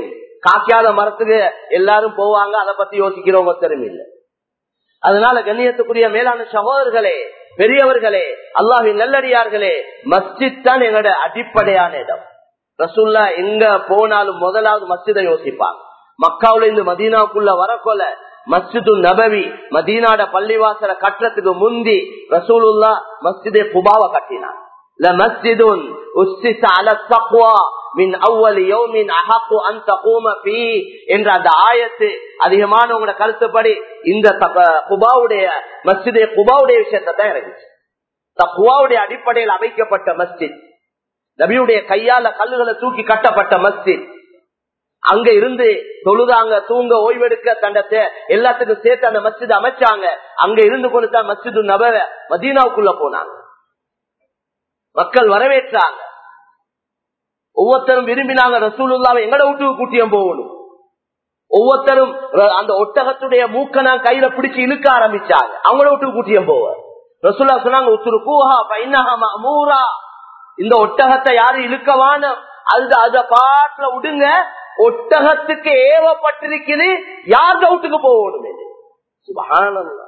காக்காத மரத்துக்கு எல்லாரும் போவாங்க அதை பத்தி யோசிக்கிறவங்க திறமை இல்லை அதனால கண்ணியத்துக்குரிய மேலான சகோதரர்களே பெரியவர்களே அல்லாஹின் நல்லடியார்களே மஸ்ஜித் தான் எங்களோட அடிப்படையான இடம் ரசுல்லா எங்க போனாலும் முதலாவது மஸ்ஜிதை யோசிப்பாங்க மக்காவுல இருந்து மதீனாவுக்குள்ள வரக்கொல மஸ்ஜிது நபவி மதீனாட பள்ளிவாசல கட்டுறதுக்கு முந்தி ரசூலுல்லா மஸ்ஜிதே குபாவை கட்டினான் لمسجد أسس على التقوى من أول يوم أحق أن تقوم فيه என்ற அந்த ஆயத்து அதிகமான உங்களோட கருத்துப்படி இந்த குபாவுடைய மஸ்ஜிதே குபாவுடைய விஷயத்தை தான் இறங்கிச்சு தக்குவாவுடைய அடிப்படையில் அமைக்கப்பட்ட மஸ்ஜித் நபியுடைய கையால கல்லுகளை தூக்கி கட்டப்பட்ட மஸ்ஜித் அங்க இருந்து தொழுதாங்க தூங்க ஓய்வெடுக்க தண்டத்தை எல்லாத்துக்கும் சேர்த்து அந்த மஸ்ஜித் அமைச்சாங்க அங்க இருந்து கொண்டு தான் மஸ்ஜிது நபர மதீனாவுக்குள்ள போனாங்க மக்கள் வரவேற்றாங்க ஒவ்வொருத்தரும் விரும்பினாங்க ரசூலுல்லாவை எங்கட வீட்டுக்கு கூட்டியம் போகணும் ஒவ்வொருத்தரும் அந்த ஒட்டகத்துடைய மூக்க நான் கையில பிடிச்சு இழுக்க ஆரம்பிச்சாங்க அவங்கள வீட்டுக்கு கூட்டியம் போவ ரசூல்லா சொன்னாங்க உத்துரு கூஹா பைனஹா மூரா இந்த ஒட்டகத்தை யாரும் இழுக்கவான அது அத பாட்டுல விடுங்க ஒட்டகத்துக்கு ஏவப்பட்டிருக்குது யார் வீட்டுக்கு போகணும் இது சுபகானந்தம்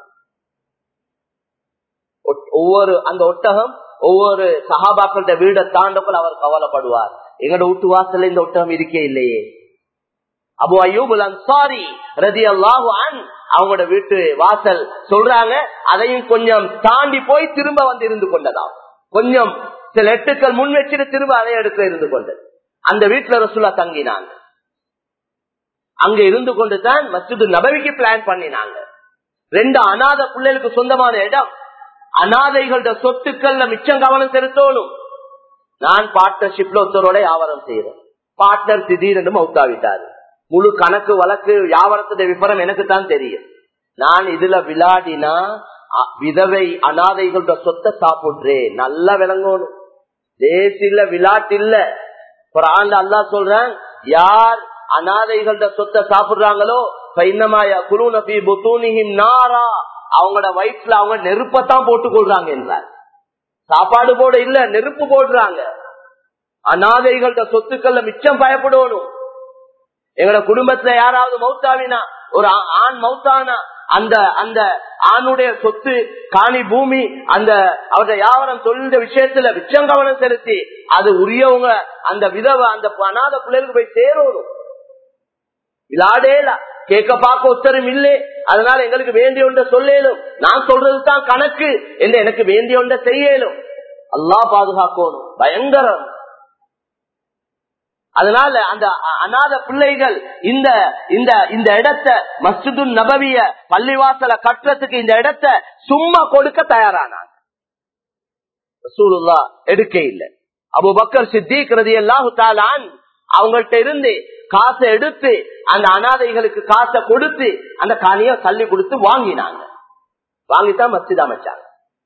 ஒவ்வொரு அந்த ஒட்டகம் ஒவ்வொரு சகாபாக்கள்கிட்ட வீட தாண்டக்குள் அவர் கவலைப்படுவார் எங்களோட வீட்டு வாசல்ல இந்த ஒட்டகம் இருக்கே இல்லையே அபு அய்யூபுல் அன்சாரி ரதி அல்லாஹு அன் அவங்களோட வீட்டு வாசல் சொல்றாங்க அதையும் கொஞ்சம் தாண்டி போய் திரும்ப வந்து இருந்து கொண்டதாம் கொஞ்சம் சில எட்டுக்கள் முன் வச்சுட்டு திரும்ப அதே இடத்துல இருந்து கொண்டது அந்த வீட்டுல ரசூலா தங்கினாங்க அங்க இருந்து கொண்டு தான் மஸ்ஜிது நபவிக்கு பிளான் பண்ணினாங்க ரெண்டு அநாத பிள்ளைகளுக்கு சொந்தமான இடம் அநாதைகளோட சொத்துக்கள்ல மிச்சம் கவனம் செலுத்தணும் நான் பார்ட்னர்ஷிப்ல ஒருத்தரோட வியாபாரம் செய்யறேன் பார்ட்னர் திடீரென்று மவுத்தாவிட்டாரு முழு கணக்கு வழக்கு வியாபாரத்துடைய விபரம் எனக்கு தான் தெரியும் நான் இதுல விளையாடினா விதவை அநாதைகளோட சொத்தை சாப்பிடுறேன் நல்லா விளங்கணும் தேசில விளையாட்டு இல்ல ஒரு ஆண்டு அல்லா சொல்றேன் யார் அநாதைகளோட சொத்தை சாப்பிடுறாங்களோ நாரா அவங்களோட வயிற்றுல அவங்க நெருப்பத்தான் போட்டுக் கொள்றாங்க என்றார் சாப்பாடு போட இல்ல நெருப்பு போடுறாங்க அநாதைகளோட சொத்துக்கள்ல மிச்சம் பயப்படணும் எங்களோட குடும்பத்துல யாராவது மௌத்தாவினா ஒரு ஆண் மௌத்தானா அந்த அந்த ஆணுடைய சொத்து காணி பூமி அந்த அவருடைய வியாபாரம் தொழில் விஷயத்துல மிச்சம் கவனம் செலுத்தி அது உரியவங்க அந்த விதவை அந்த அநாத பிள்ளைகளுக்கு போய் சேரணும் விளாடேல கேட்க பார்க்க உத்தரம் இல்லை அதனால எங்களுக்கு வேண்டிய ஒன்றை சொல்லேலும் நான் சொல்றதுதான் கணக்கு என்று எனக்கு வேண்டிய ஒன்றை செய்யலும் அல்லா பாதுகாக்கணும் பயங்கரம் அதனால அந்த அநாத பிள்ளைகள் இந்த இந்த இந்த இடத்த மஸ்ஜிது நபவிய பள்ளிவாசல கட்டுறதுக்கு இந்த இடத்த சும்மா கொடுக்க தயாரானாங்க சூருல்லா எடுக்க இல்லை அபு பக்கர் சித்திக் ரதி அல்லாஹு தாலான் அவங்கள்ட்ட இருந்து காசை எடுத்து அந்த அனாதைகளுக்கு காசை கொடுத்து அந்த காணிய தள்ளி கொடுத்து வாங்கினாங்க வாங்கித்தான் மஸ்ஜித் அமைச்சாங்க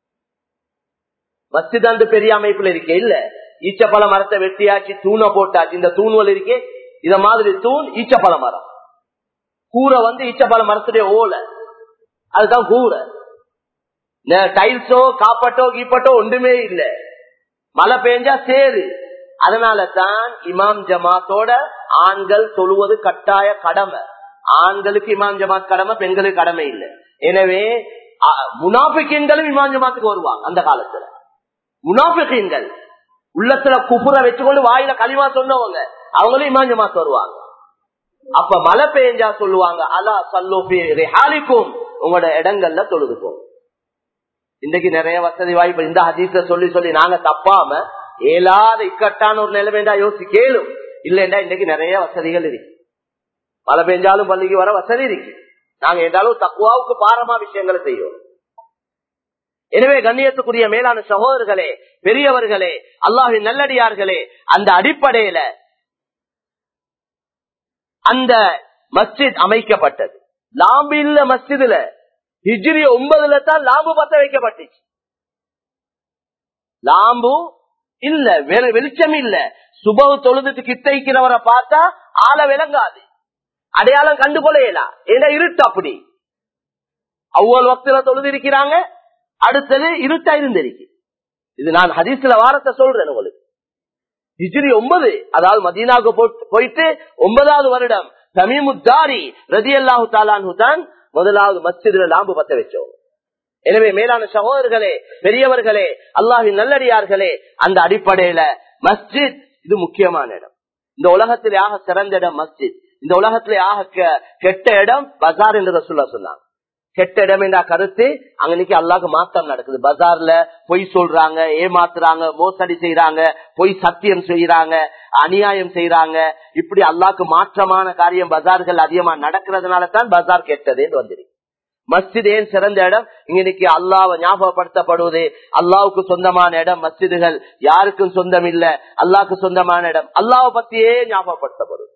மஸ்ஜித் அந்த பெரிய அமைப்புல இருக்கே இல்ல ஈச்சப்பழ மரத்தை வெட்டியாச்சு தூணை போட்டாச்சு இந்த தூண்வல் இருக்கே இத மாதிரி தூண் ஈச்சப்பழ மரம் கூரை வந்து ஈச்சப்பழ மரத்துடைய ஓலை அதுதான் கூரை டைல்ஸோ காப்பட்டோ கீப்பட்டோ ஒன்றுமே இல்ல மழை பெஞ்சா சேரு அதனால தான் இமாம் ஜமாத்தோட ஆண்கள் தொழுவது கட்டாய கடமை ஆண்களுக்கு இமாம் ஜமாத் கடமை பெண்களுக்கு கடமை இல்லை எனவே முனாபிக்கீன்களும் இமாம் ஜமாத்துக்கு வருவாங்க அந்த காலத்துல முனாபிக்கீன்கள் உள்ளத்துல குப்புற வச்சுக்கொண்டு வாயில களிமா சொன்னவங்க அவங்களும் இமாம் ஜமாத் வருவாங்க அப்ப மழை பெஞ்சா சொல்லுவாங்க அலா சல்லோபி ரெஹாலிக்கும் உங்களோட இடங்கள்ல தொழுதுக்கும் இன்னைக்கு நிறைய வசதி வாய்ப்பு இந்த ஹதீஸ சொல்லி சொல்லி நாங்க தப்பாம ஏலாத இக்கட்டான ஒரு நிலைமைண்டா யோசி கேளும் இல்லைண்டா இன்னைக்கு நிறைய வசதிகள் இருக்கு மழை பெஞ்சாலும் பள்ளிக்கு வர வசதி இருக்கு நாங்க என்றாலும் தக்குவாவுக்கு பாரமா விஷயங்களை செய்யும் எனவே கண்ணியத்துக்குரிய மேலான சகோதரர்களே பெரியவர்களே அல்லாஹின் நல்லடியார்களே அந்த அடிப்படையில அந்த மஸ்ஜித் அமைக்கப்பட்டது லாம்பு இல்ல மஸ்ஜிதுல ஹிஜ்ரி ஒன்பதுல தான் லாம்பு பத்த வைக்கப்பட்டுச்சு லாம்பு இல்ல வெளிச்சம் இல்ல சுபவு தொழுதுட்டு கிட்டைக்கிறவரை பார்த்தா ஆள விளங்காது அடையாளம் கண்டுகொள்ளையலாம் ஏன்னா இருட்டு அப்படி அவ்வளவு வக்தில தொழுது இருக்கிறாங்க அடுத்தது இருட்டா இருந்திருக்கு இது நான் ஹதீஸ்ல வாரத்தை சொல்றேன் உங்களுக்கு ஹிஜ்ரி ஒன்பது அதாவது மதீனாவுக்கு போயிட்டு ஒன்பதாவது வருடம் தமிமுத்தாரி ரதி அல்லாஹு தாலானு தான் முதலாவது மஸ்ஜிதுல லாம்பு பத்த வச்சோம் எனவே மேலான சகோதரர்களே பெரியவர்களே அல்லாஹின் நல்லடியார்களே அந்த அடிப்படையில மஸ்ஜித் இது முக்கியமான இடம் இந்த உலகத்திலே ஆக சிறந்த இடம் மஸ்ஜித் இந்த உலகத்திலே ஆக கெ- கெட்ட இடம் பஜார் என்று சொல்ல சொன்னாங்க கெட்ட இடம் என்ற கருத்து அங்க இன்னைக்கு அல்லாஹ்க்கு மாற்றம் நடக்குது பஜார்ல பொய் சொல்றாங்க ஏமாத்துறாங்க மோசடி செய்யறாங்க பொய் சத்தியம் செய்யறாங்க அநியாயம் செய்யறாங்க இப்படி அல்லாஹ்க்கு மாற்றமான காரியம் பஜார்கள் அதிகமா நடக்கிறதுனால தான் பஜார் கெட்டதுன்னு வந்துருக்கு மஸ்ஜித் ஏன் சிறந்த இடம் இங்க இன்னைக்கு அல்லாவை ஞாபகப்படுத்தப்படுவது அல்லாவுக்கு சொந்தமான இடம் மஸ்ஜிதுகள் யாருக்கும் சொந்தம் இல்ல அல்லாவுக்கு சொந்தமான இடம் அல்லாவை பத்தியே ஞாபகப்படுத்தப்படுது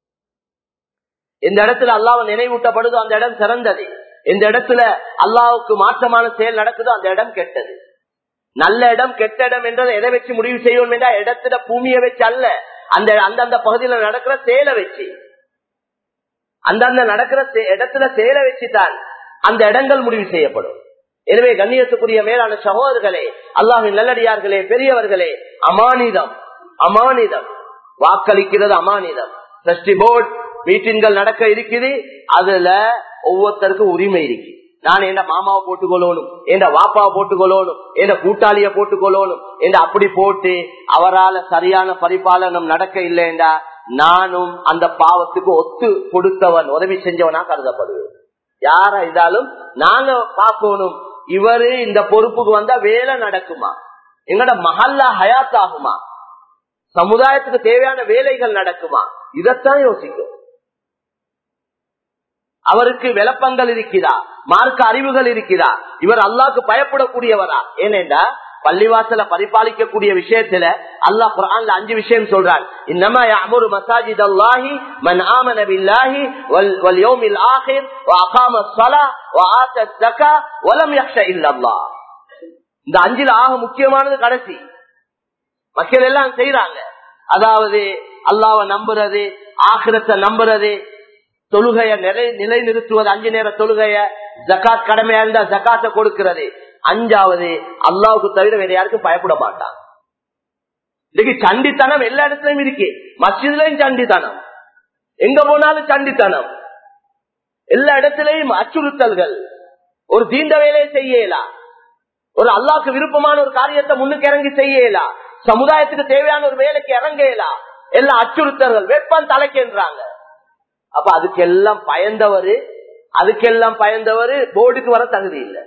எந்த இடத்துல அல்லாவை நினைவூட்டப்படுதோ அந்த இடம் சிறந்தது எந்த இடத்துல அல்லாவுக்கு மாற்றமான செயல் நடக்குதோ அந்த இடம் கெட்டது நல்ல இடம் கெட்ட இடம் என்றதை எதை வச்சு முடிவு செய்வோம் என்றா இடத்துல பூமியை வச்சு அல்ல அந்த அந்தந்த பகுதியில நடக்கிற செயலை வச்சு அந்தந்த நடக்கிற சே- இடத்துல செயலை வச்சுதான் அந்த இடங்கள் முடிவு செய்யப்படும் எனவே கண்ணியத்துக்குரிய மேலான சகோதரர்களே அல்லாஹின் நல்லடியார்களே பெரியவர்களே அமானிதம் அமானிதம் வாக்களிக்கிறது அமானிதம் டிரஸ்டி போர்டு மீட்டிங்கள் நடக்க இருக்குது அதுல ஒவ்வொருத்தருக்கும் உரிமை இருக்கு நான் என்ன மாமாவை போட்டுக்கொள்ளணும் என் வாப்பாவை போட்டுக்கொள்ளணும் என் கூட்டாளிய போட்டுக்கொள்ளணும் என்று அப்படி போட்டு அவரால சரியான பரிபாலனம் நடக்க இல்லைண்டா நானும் அந்த பாவத்துக்கு ஒத்து கொடுத்தவன் உதவி செஞ்சவனா கருதப்படுவேன் யாரா இருந்தாலும் நாங்க பார்க்கணும் இவரு இந்த பொறுப்புக்கு வந்தா வேலை நடக்குமா எங்கட மஹல்லா ஹயாத் ஆகுமா சமுதாயத்துக்கு தேவையான வேலைகள் நடக்குமா இதத்தான் யோசிக்கும் அவருக்கு விளப்பங்கள் இருக்கிறா மார்க்க அறிவுகள் இருக்கிறா இவர் அல்லாஹ்க்கு பயப்படக்கூடியவரா ஏனென்றா பள்ளிவாசல பரிபாலிக்கக்கூடிய விஷயத்துல அல்லாஹ் குர்ஆன்ல அஞ்சு விஷயம் சொல்றான் இன்னமா يعمر مساجد الله من آمن بالله وال- واليوم الآخر وأقام الصلاة وآتى الزكاة ولم يخش إلا الله இந்த அஞ்சுல ஆக முக்கியமானது கடைசி மக்கள் எல்லாம் செய்யறாங்க அதாவது அல்லாவை நம்புறது ஆகிரத்தை நம்புறது தொழுகைய நிலை நிலைநிறுத்துவது அஞ்சு நேர தொழுகைய ஜக்காத் கடமையா இருந்தா ஜக்காத்தை கொடுக்கிறது அஞ்சாவது அல்லாவுக்கு தவிர வேற யாருக்கும் பயப்பட மாட்டான் இன்னைக்கு சண்டித்தனம் எல்லா இடத்துலயும் இருக்கு மஸ்ஜித்லயும் சண்டித்தனம் எங்க போனாலும் சண்டித்தனம் எல்லா இடத்திலையும் அச்சுறுத்தல்கள் ஒரு தீண்ட வேலையை செய்யலாம் ஒரு அல்லாவுக்கு விருப்பமான ஒரு காரியத்தை முன்னுக்கு இறங்கி செய்யலாம் சமுதாயத்துக்கு தேவையான ஒரு வேலைக்கு இறங்கலாம் எல்லாம் அச்சுறுத்தல்கள் வெப்பம் தலைக்கின்றாங்க அப்ப அதுக்கெல்லாம் பயந்தவரு அதுக்கெல்லாம் பயந்தவரு போர்டுக்கு வர தகுதி இல்லை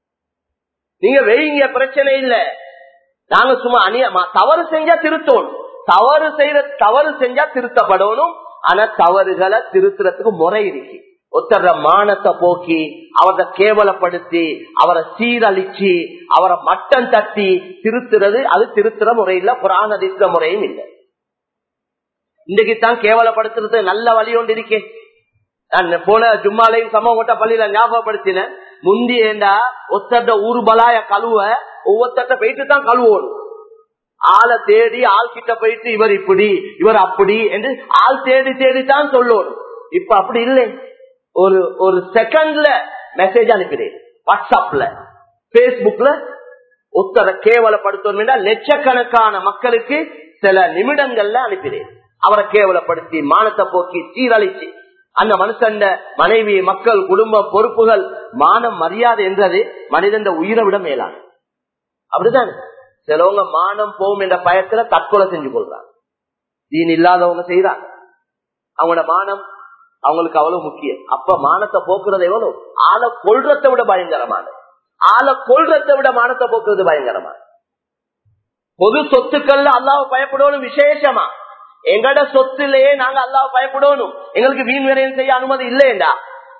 நீங்க வெயிங்க பிரச்சனை இல்ல நாங்க சும்மா அணிய ம- தவறு செஞ்சா திருத்தணும் தவறு செய்யற தவறு செஞ்சா திருத்தப்படணும் ஆனா தவறுகளை திருத்துறதுக்கு முறை இருக்கு ஒருத்தர மானத்தை போக்கி அவரை கேவலப்படுத்தி அவரை சீரழிச்சு அவரை மட்டம் தட்டி திருத்துறது அது திருத்துற முறையில் புராண அதிர்த்த முறையும் இல்லை இன்றைக்கு தான் கேவலப்படுத்துறது நல்ல வழி ஒன்று இருக்கே நான் போன ஜும்மாலையும் சமூகட்ட பள்ளியில ஞாபகப்படுத்தினேன் முந்தி ஏண்டா ஒத்தட்ட ஊரு பலாய கழுவ ஒவ்வொருத்தட்ட போயிட்டு தான் கழுவணும் ஆளை தேடி ஆள் கிட்ட போயிட்டு இவர் இப்படி இவர் அப்படி என்று ஆள் தேடி தேடி தான் சொல்லணும் இப்ப அப்படி இல்லை ஒரு ஒரு செகண்ட்ல மெசேஜ் அனுப்பினேன் வாட்ஸ்அப்ல பேஸ்புக்ல ஒத்தரை கேவலப்படுத்தணும் லட்சக்கணக்கான மக்களுக்கு சில நிமிடங்கள்ல அனுப்பினேன் அவரை கேவலப்படுத்தி மானத்தை போக்கி சீரழிச்சு அந்த மனுஷன் மனைவி மக்கள் குடும்ப பொறுப்புகள் மானம் மரியாதை என்றது மனிதன் உயிரை விட மேலான அப்படிதான் சிலவங்க மானம் போகும் என்ற பயத்துல தற்கொலை செஞ்சு கொள்றாங்க தீன் இல்லாதவங்க செய்யறாங்க அவங்களோட மானம் அவங்களுக்கு அவ்வளவு முக்கியம் அப்ப மானத்தை போக்குறது எவ்வளவு ஆளை கொள்றதை விட பயங்கரமானது ஆளை கொள்றதை விட மானத்தை போக்குறது பயங்கரமான பொது சொத்துக்கள்ல அல்லாஹ் பயப்படணும் விசேஷமா எங்கட சொத்துலயே நாங்க அல்லாஹ் பயப்படணும் எங்களுக்கு வீண் விரயம் செய்ய அனுமதி இல்லையண்டா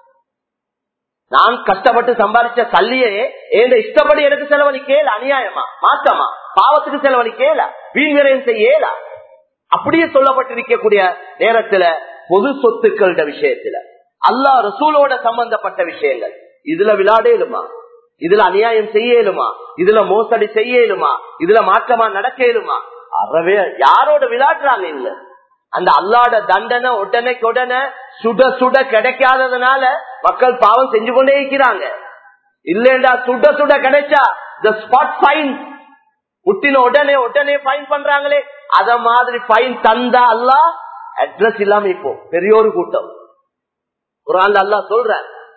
நான் கஷ்டப்பட்டு சம்பாதிச்ச கல்லியே என் இஷ்டப்படி எனக்கு செலவழிக்கல அநியாயமா மாற்றமா பாவத்துக்கு செலவழிக்கல வீண் விரயம் செய்யல அப்படியே சொல்லப்பட்டிருக்கக்கூடிய நேரத்துல பொது சொத்துக்கள விஷயத்துல அல்லாஹ் ரசூலோட சம்பந்தப்பட்ட விஷயங்கள் இதுல விளையாடேலுமா இதுல அநியாயம் செய்யலுமா இதுல மோசடி செய்யலுமா இதுல மாற்றமா நடக்கலுமா அறவே யாரோட விளையாடுறாங்க இல்ல அந்த அல்லாட தண்டனை உடனேக்கு உடனே சுட சுட கிடைக்காததுனால மக்கள் பாவம் செஞ்சு கொண்டே இருக்கிறாங்க இல்லைண்டா சுட சுட கிடைச்சா the spot fine முட்டின உடனே உடனே ஃபைன் பண்றாங்களே அத மாதிரி ஃபைன் தந்தா அல்லா அட்ரஸ் இல்லாம இப்போ பெரிய ஒரு கூட்டம் ஒரு ஆள் அல்லா சொல்ற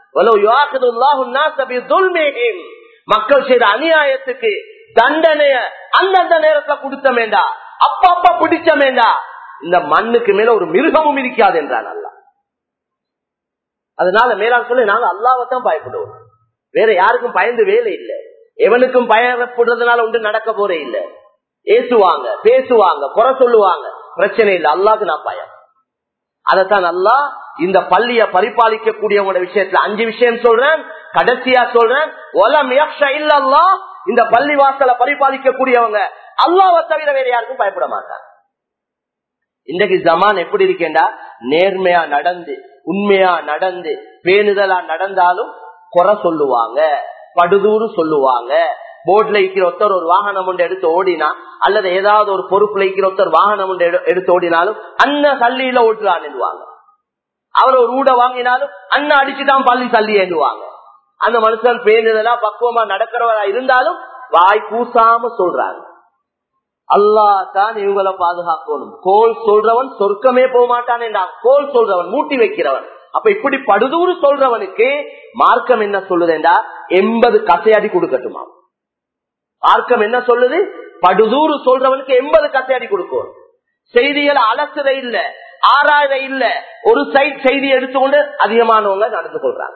மக்கள் செய்த அநியாயத்துக்கு தண்டனைய அந்தந்த நேரத்துல கொடுத்தமேண்டா அப்ப அப்ப பிடிச்சமேண்டா இந்த மண்ணுக்கு மேல ஒரு மிருகமும் இருக்காது என்றான் அல்லா அதனால மேலாண் சொல்லி நாங்க அல்லாவத்தான் பயப்படுவோம் வேற யாருக்கும் பயந்து வேலை இல்லை எவனுக்கும் பயப்படுறதுனால ஒன்று நடக்க போறே இல்ல ஏசுவாங்க பேசுவாங்க குறை சொல்லுவாங்க பிரச்சனை இல்லை அல்லாக்கு நான் பயம் அதத்தான் அல்லா இந்த பள்ளிய பரிபாலிக்கக்கூடியவங்களோட விஷயத்துல அஞ்சு விஷயம் சொல்றேன் கடைசியா சொல்றேன் ஒலம் இல்லல்லா இந்த பள்ளி வாசலை பரிபாலிக்கக்கூடியவங்க அல்லாவை தவிர வேற யாருக்கும் பயப்பட மாட்டாங்க இன்றைக்கு ஜமான் எப்படி இருக்கேண்டா நேர்மையா நடந்து உண்மையா நடந்து பேணுதலா நடந்தாலும் குறை சொல்லுவாங்க படுதூறு சொல்லுவாங்க போர்ட்ல இருக்கிற ஒருத்தர் ஒரு வாகனம் ஒன்று எடுத்து ஓடினா அல்லது ஏதாவது ஒரு பொறுப்புல இருக்கிற ஒருத்தர் வாகனம் ஒன்று எடுத்து ஓடினாலும் அண்ணன் சல்லியில ஓட்டுறான்னுவாங்க அவர் ஒரு ஊட வாங்கினாலும் அண்ணன் அடிச்சுதான் பள்ளி சல்லி ஏண்டுவாங்க அந்த மனுஷன் பேணுதலா பக்குவமா நடக்கிறவரா இருந்தாலும் வாய் கூசாம சொல்றாங்க அல்லா தான் இவங்களை பாதுகாக்கணும் கோல் சொல்றவன் சொர்க்கமே போக மாட்டான் என்றான் கோல் சொல்றவன் மூட்டி வைக்கிறவன் அப்ப இப்படி படுதூறு சொல்றவனுக்கு மார்க்கம் என்ன சொல்லுதுண்டா எண்பது கசையடி கொடுக்கட்டுமா மார்க்கம் என்ன சொல்லுது படுதூறு சொல்றவனுக்கு எண்பது கசையடி கொடுக்கும் செய்திகளை அலசுற இல்ல ஆறாயிர இல்ல ஒரு சைட் செய்தி எடுத்துக்கொண்டு அதிகமானவங்க நடந்து கொள்றாங்க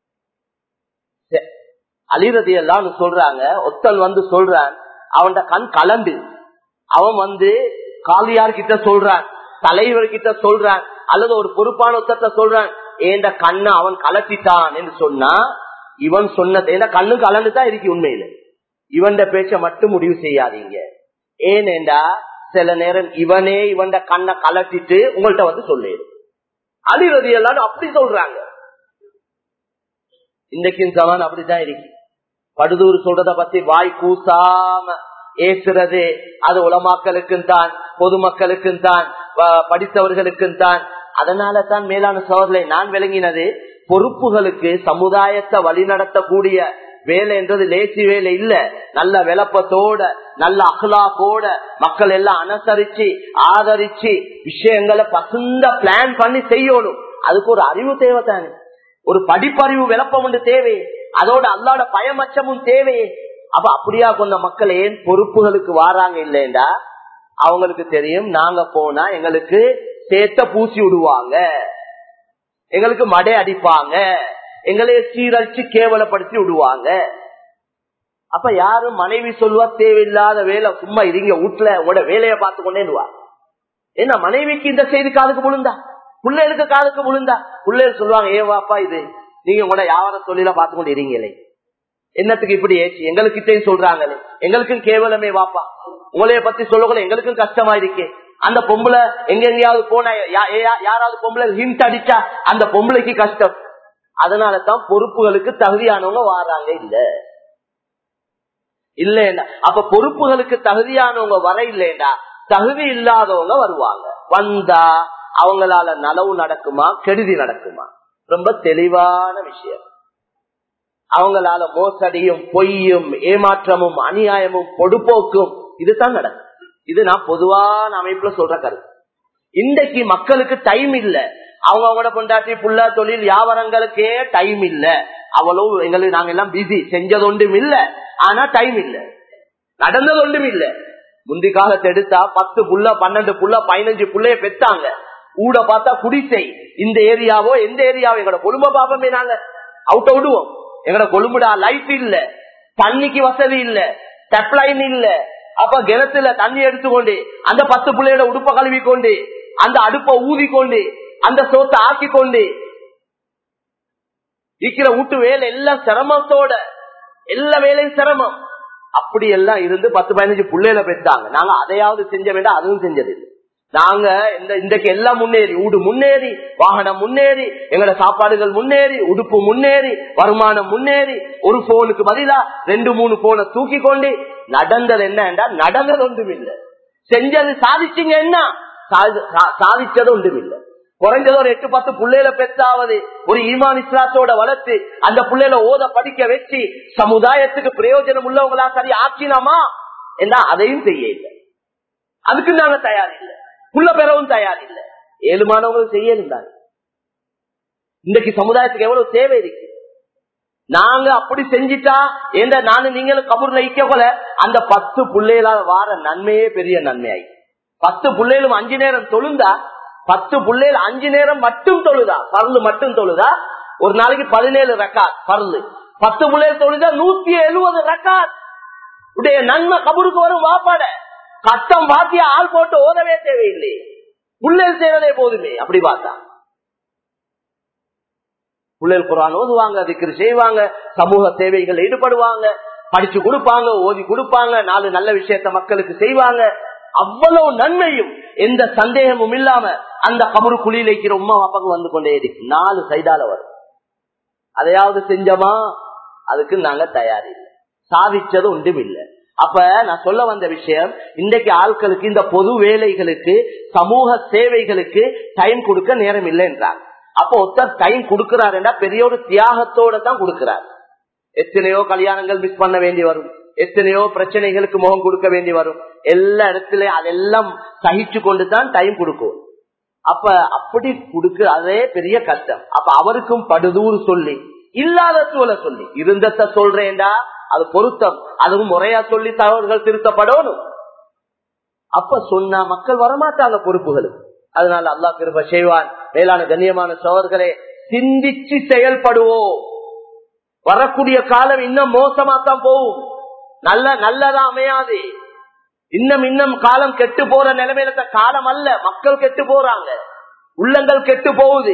அலிரதி எல்லாம் சொல்றாங்க ஒத்தன் வந்து சொல்றான் அவன் கண் கலண்டு அவன் வந்து காலியார் கிட்ட சொல்றான் தலைவர் கிட்ட சொல்றான் அல்லது ஒரு பொறுப்பான ஒத்தத்தை சொல்றான் ஏண்ட கண்ணை அவன் கலட்டிட்டான் என்று சொன்னா இவன் சொன்னது ஏன்னா கண்ணு கலந்துதான் இருக்கு உண்மையில இவன் பேச்ச மட்டும் முடிவு செய்யாதீங்க ஏனேண்டா சில நேரம் இவனே இவன் கண்ணை கலட்டிட்டு உங்கள்கிட்ட வந்து சொல்லிடு அழிறது எல்லாரும் அப்படி சொல்றாங்க இன்றைக்கும் சவான் அப்படிதான் இருக்கு படுதூர் சொல்றத பத்தி வாய் கூசாம ஏசுறது அது உலமாக்களுக்கும் தான் பொதுமக்களுக்கும் தான் படித்தவர்களுக்கும் தான் அதனால தான் மேலான சோதனை நான் விளங்கினது பொறுப்புகளுக்கு சமுதாயத்தை வழிநடத்தக்கூடிய வேலை என்றது லேசி வேலை இல்ல நல்ல விளப்பத்தோட நல்ல அகலாக்கோட மக்கள் எல்லாம் அனுசரிச்சு ஆதரிச்சு விஷயங்களை பசுந்த பிளான் பண்ணி செய்யணும் அதுக்கு ஒரு அறிவு தேவை தானே ஒரு படிப்பறிவு விளப்பம் ஒன்று தேவை அதோட அல்லாட பயமச்சமும் தேவை அப்ப அப்படியா கொண்ட மக்கள் ஏன் பொறுப்புகளுக்கு வாராங்க இல்லைண்டா அவங்களுக்கு தெரியும் நாங்க போனா எங்களுக்கு சேத்த பூசி விடுவாங்க எங்களுக்கு மடை அடிப்பாங்க எங்களைய சீரழிச்சு கேவலப்படுத்தி விடுவாங்க அப்ப யாரும் மனைவி சொல்லுவா தேவையில்லாத வேலை சும்மா இருங்க வீட்டுல உங்களோட வேலையை பார்த்து கொண்டேனுவா ஏன்னா மனைவிக்கு இந்த செய்தி காதுக்கு விழுந்தா பிள்ளைகளுக்கு காதுக்கு விழுந்தா பிள்ளைகள் சொல்லுவாங்க ஏ வாப்பா இது நீங்க உங்களோட யாவர தொழில பார்த்து கொண்டு இருங்களே என்னத்துக்கு இப்படி ஏச்சு எங்களுக்கிட்டையும் சொல்றாங்களே எங்களுக்கும் கேவலமே வாப்பா உங்களைய பத்தி சொல்லக்கூட எங்களுக்கும் கஷ்டமா இருக்கே அந்த பொம்பளை எங்க எங்கேயாவது போனா யாராவது பொம்பளை ஹிண்ட் அடிச்சா அந்த பொம்பளைக்கு கஷ்டம் அதனாலதான் பொறுப்புகளுக்கு தகுதியானவங்க வாராங்க இல்ல இல்லைண்டா அப்ப பொறுப்புகளுக்கு தகுதியானவங்க வர இல்லைண்டா தகுதி இல்லாதவங்க வருவாங்க வந்தா அவங்களால நலவு நடக்குமா கெடுதி நடக்குமா ரொம்ப தெளிவான விஷயம் அவங்களால மோசடியும் பொய்யும் ஏமாற்றமும் அநியாயமும் பொடுப்போக்கும் இதுதான் நடக்கும் இது நான் பொதுவான அமைப்புல சொல்ற கருத்து இன்றைக்கு மக்களுக்கு டைம் இல்ல அவங்க அவங்களோட கொண்டாட்டி புள்ள தொழில் வியாபாரங்களுக்கே டைம் இல்ல அவ்வளவு எங்களுக்கு நாங்க எல்லாம் பிஸி செஞ்சது ஒன்றும் இல்ல ஆனா டைம் இல்ல நடந்தது ஒன்றும் இல்ல முந்தி காலத்தை எடுத்தா பத்து புள்ள பன்னெண்டு புள்ள பதினஞ்சு புள்ளைய பெத்தாங்க ஊட பார்த்தா குடிசை இந்த ஏரியாவோ எந்த ஏரியாவோ எங்களோட கொழும்ப பாப்பமே நாங்க அவுட்ட விடுவோம் எங்களோட கொழும்புடா லைட் இல்ல தண்ணிக்கு வசதி இல்ல டெப்லைன் இல்ல அப்ப கிணத்துல தண்ணி எடுத்துக்கொண்டு அந்த பத்து பிள்ளையோட உடுப்ப கழுவி கொண்டு அந்த அடுப்ப ஊதி கொண்டு அந்த சோத்தை ஆக்கி கொண்டு இருக்கிற வீட்டு வேலை எல்லாம் சிரமத்தோட எல்லா வேலையும் சிரமம் அப்படி எல்லாம் இருந்து பத்து பதினஞ்சு பிள்ளைகளை பெற்றாங்க நாங்க அதையாவது செஞ்ச வேண்டாம் அதுவும் செஞ்சது நாங்க இந்த இன்றைக்கு எல்லாம் முன்னேறி வீடு முன்னேறி வாகனம் முன்னேறி எங்களோட சாப்பாடுகள் முன்னேறி உடுப்பு முன்னேறி வருமானம் முன்னேறி ஒரு போனுக்கு பதிலா ரெண்டு மூணு போனை தூக்கி கொண்டு நடந்தது என்ன நடந்தது ஒன்றும் இல்லை செஞ்சது சாதிச்சுங்க என்ன சாதிச்சது ஒன்றும் இல்லை குறைஞ்சது ஒரு எட்டு பத்து பிள்ளைகளை பெற்றாவது ஒரு ஈமான் இஸ்லாத்தோட வளர்த்து அந்த பிள்ளைகளை ஓத படிக்க வச்சு சமுதாயத்துக்கு பிரயோஜனம் உள்ளவங்களா சரி ஆக்கினோமா என்ன அதையும் செய்ய இல்லை அதுக்கு நாங்க தயார் இல்லை புள்ள பெறவும் தயார் இல்லை ஏழுமானவங்களும் செய்யணும் தான் இன்றைக்கு சமுதாயத்துக்கு எவ்வளவு தேவை இருக்கு நாங்க அப்படி செஞ்சிட்டா எந்த நானும் நீங்களும் கபூர்ல இக்க போல அந்த பத்து பிள்ளைகளால் வார நன்மையே பெரிய நன்மையாய் பத்து பிள்ளைகளும் அஞ்சு நேரம் தொழுந்தா பத்து பிள்ளைகள் அஞ்சு நேரம் மட்டும் தொழுதா பரலு மட்டும் தொழுதா ஒரு நாளைக்கு பதினேழு ரெக்கார்ட் பரலு பத்து பிள்ளைகள் தொழுதா நூத்தி எழுபது ரெக்கார்ட் உடைய நன்மை கபூருக்கு வரும் வாப்பாட கட்டம் பாத்திய ஆள் போட்டு ஓதவே தேவையில்லை புள்ளல் செய்யறதே போதுமே அப்படி பார்த்தா புள்ளல் குரான் ஓதுவாங்க அதுக்கு செய்வாங்க சமூக தேவைகள் ஈடுபடுவாங்க படிச்சு கொடுப்பாங்க ஓதி கொடுப்பாங்க நாலு நல்ல விஷயத்த மக்களுக்கு செய்வாங்க அவ்வளவு நன்மையும் எந்த சந்தேகமும் இல்லாம அந்த கபரு குழியில் வைக்கிற உமா அப்பாக்கு வந்து கொண்டே இருக்கு நாலு சைடால வரும் அதையாவது செஞ்சோமா அதுக்கு நாங்க தயாரி சாதிச்சது ஒன்றும் இல்லை அப்ப நான் சொல்ல வந்த விஷயம் இன்றைக்கு ஆட்களுக்கு இந்த பொது வேலைகளுக்கு சமூக சேவைகளுக்கு டைம் கொடுக்க நேரம் இல்லை என்றார் அப்போ ஒருத்தர் டைம் கொடுக்கிறாருன்னா பெரிய ஒரு தியாகத்தோட தான் கொடுக்கிறார் எத்தனையோ கல்யாணங்கள் மிஸ் பண்ண வேண்டி வரும் எத்தனையோ பிரச்சனைகளுக்கு முகம் கொடுக்க வேண்டி வரும் எல்லா இடத்துலயும் அதெல்லாம் சகிச்சு கொண்டு தான் டைம் கொடுக்கும் அப்ப அப்படி கொடுக்க அதே பெரிய கஷ்டம் அப்ப அவருக்கும் படுதூர் சொல்லி இல்லாத சூழ சொல்லி இருந்தத சொல்றேன்டா அது பொருத்தம் அதுவும் முறையா சொல்லி தகவல்கள் திருத்தப்படணும் அப்ப சொன்னா மக்கள் வரமாட்டாங்க பொறுப்புகளுக்கு அதனால அல்லா கிருப செய்வான் மேலான கண்ணியமான சோழர்களே சிந்திச்சு செயல்படுவோம் வரக்கூடிய காலம் இன்னும் மோசமாத்தான் போகும் நல்ல நல்லதா அமையாது இன்னும் இன்னும் காலம் கெட்டு போற நிலைமையில காலம் அல்ல மக்கள் கெட்டு போறாங்க உள்ளங்கள் கெட்டு போகுது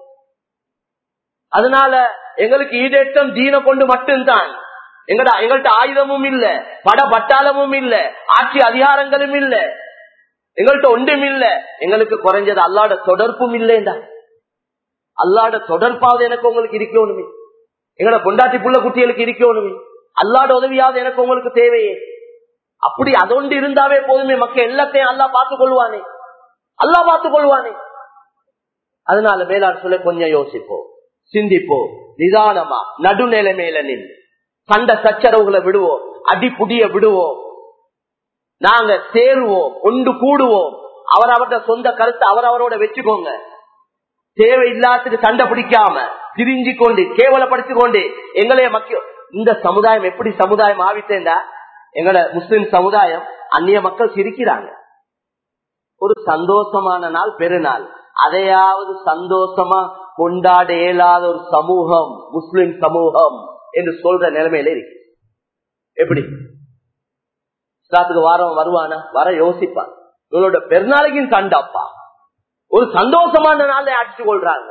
அதனால எங்களுக்கு ஈடேற்றம் தீன கொண்டு மட்டும்தான் எங்கட எங்கள்கிட்ட ஆயுதமும் இல்ல பட பட்டாளமும் இல்ல ஆட்சி அதிகாரங்களும் இல்ல எங்கள்கிட்ட ஒன்றும் இல்ல எங்களுக்கு குறைஞ்சது அல்லாட தொடர்பும் இல்லைண்டா அல்லாட தொடர்பாவது எனக்கு உங்களுக்கு இருக்கணுமே எங்களோட பொண்டாட்டி புள்ள குட்டிகளுக்கு இருக்கணுமே அல்லாட உதவியாவது எனக்கு உங்களுக்கு தேவையே அப்படி அதொண்டு இருந்தாவே போதுமே மக்கள் எல்லாத்தையும் அல்லா பார்த்துக் கொள்வானே அல்லா பார்த்துக் கொள்வானே அதனால மேலாண் சொல்ல கொஞ்சம் யோசிப்போம் சிந்திப்போம் நிதானமா நடுநிலைமையில நின்று சண்டை சச்சரவுகளை விடுவோம் அடிப்புடிய விடுவோம் நாங்க சேருவோம் ஒன்று கூடுவோம் அவர் அவரோட சொந்த கருத்தை அவர் அவரோட வச்சுக்கோங்க தேவையில்லாத்துக்கு சண்டை பிடிக்காம திரிஞ்சு கொண்டு கேவலப்படுத்தி கொண்டு எங்களைய மக்கள் இந்த சமுதாயம் எப்படி சமுதாயம் ஆவித்தேண்டா எங்களோட முஸ்லிம் சமுதாயம் அந்நிய மக்கள் சிரிக்கிறாங்க ஒரு சந்தோஷமான நாள் பெருநாள் அதையாவது சந்தோஷமா கொண்டாட இயலாத ஒரு சமூகம் முஸ்லிம் சமூகம் என்று சொல்ற நிலைமையில இருக்கு எப்படி இஸ்லாத்துக்கு வாரம் வருவானா வர யோசிப்பான் இவங்களோட பெருநாளைக்கும் சண்டப்பா ஒரு சந்தோஷமான நாளை அடிச்சு கொள்றாங்க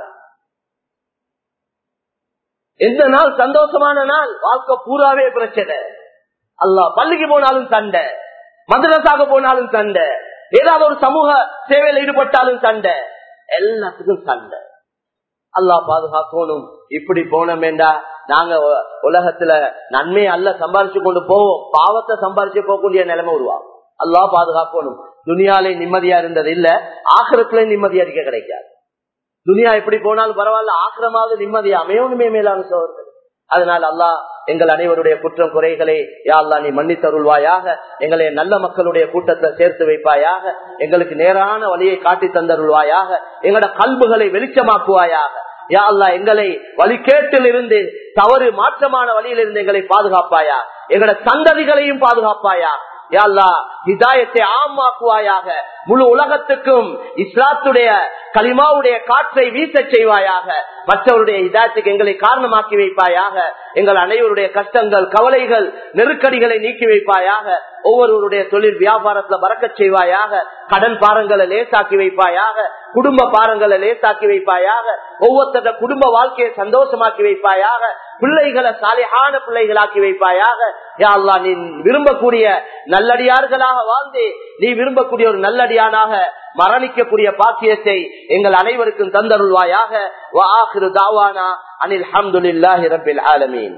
எந்த நாள் சந்தோஷமான நாள் வாழ்க்கை பூராவே பிரச்சனை அல்லா பள்ளிக்கு போனாலும் சண்டை மதரசாக போனாலும் சண்டை ஏதாவது ஒரு சமூக சேவையில் ஈடுபட்டாலும் சண்டை எல்லாத்துக்கும் சண்டை அல்லா பாதுகாக்கணும் இப்படி போனோமேண்டா நாங்க உலகத்துல நன்மையை அல்ல சம்பாரிச்சு கொண்டு போவோம் பாவத்தை சம்பாரிச்சு போகக்கூடிய நிலைமை உருவாகும் அல்லா பாதுகாக்கணும் துனியாலே நிம்மதியா இருந்தது இல்ல ஆக்கிரத்துல நிம்மதியா இருக்க கிடைக்காது துனியா எப்படி போனாலும் பரவாயில்ல ஆக்கிரமாவது நிம்மதியா அமையணுமே மேலான சோழர்கள் அதனால் அல்லா எங்கள் அனைவருடைய குற்றம் குறைகளை யாழ்லா நீ மன்னித்தருள்வாயாக எங்களை நல்ல மக்களுடைய கூட்டத்தை சேர்த்து வைப்பாயாக எங்களுக்கு நேரான வழியை காட்டி தந்தருள்வாயாக எங்களோட கல்புகளை வெளிச்சமாக்குவாயாக யா அல்லா எங்களை வழிகேட்டில் இருந்து தவறு மாற்றமான வழியிலிருந்து எங்களை பாதுகாப்பாயா எங்களோட சந்ததிகளையும் பாதுகாப்பாயா யாழ்லா ஹிதாயத்தை ஆமாக்குவாயாக முழு உலகத்துக்கும் இஸ்லாத்துடைய கலிமாவுடைய காற்றை வீச செய்வாயாக மற்றவருடைய இதாயத்துக்கு எங்களை காரணமாக்கி வைப்பாயாக எங்கள் அனைவருடைய கஷ்டங்கள் கவலைகள் நெருக்கடிகளை நீக்கி வைப்பாயாக ஒவ்வொருவருடைய தொழில் வியாபாரத்துல பறக்க செய்வாயாக கடன் பாரங்களை லேசாக்கி வைப்பாயாக குடும்ப பாரங்களை லேசாக்கி வைப்பாயாக ஒவ்வொருத்தர குடும்ப வாழ்க்கையை சந்தோஷமாக்கி வைப்பாயாக பிள்ளைகளை சாலையான பிள்ளைகளாக்கி வைப்பாயாக யாழ்லா நீ விரும்பக்கூடிய நல்லடியார்களாக வாழ்ந்து நீ விரும்பக்கூடிய ஒரு நல்லடியானாக மரணிக்கக்கூடிய பாக்கியத்தை எங்கள் அனைவருக்கும் தந்தருள்வாயாக தாவானா அனில் அஹமதுல்லாஹி ரபில் ஆலமீன்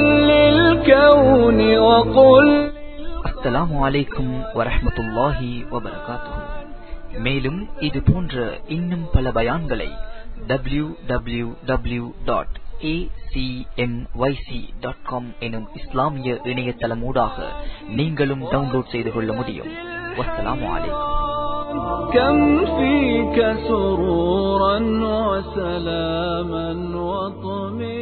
அஸ்ஸலாமு அலைக்கும் வரஹ்மத்துல்லாஹி வபரகாத்துஹு மேலும் இது போன்ற இன்னும் பல பயான்களை W W W dot acmyc.com எனும் இஸ்லாமிய இணையதளமூடாக நீங்களும் டவுன்லோட் செய்து கொள்ள முடியும் வஸ்ஸலாமு அலைக்கும் كم فيك سرورا وسلاما وطمئنا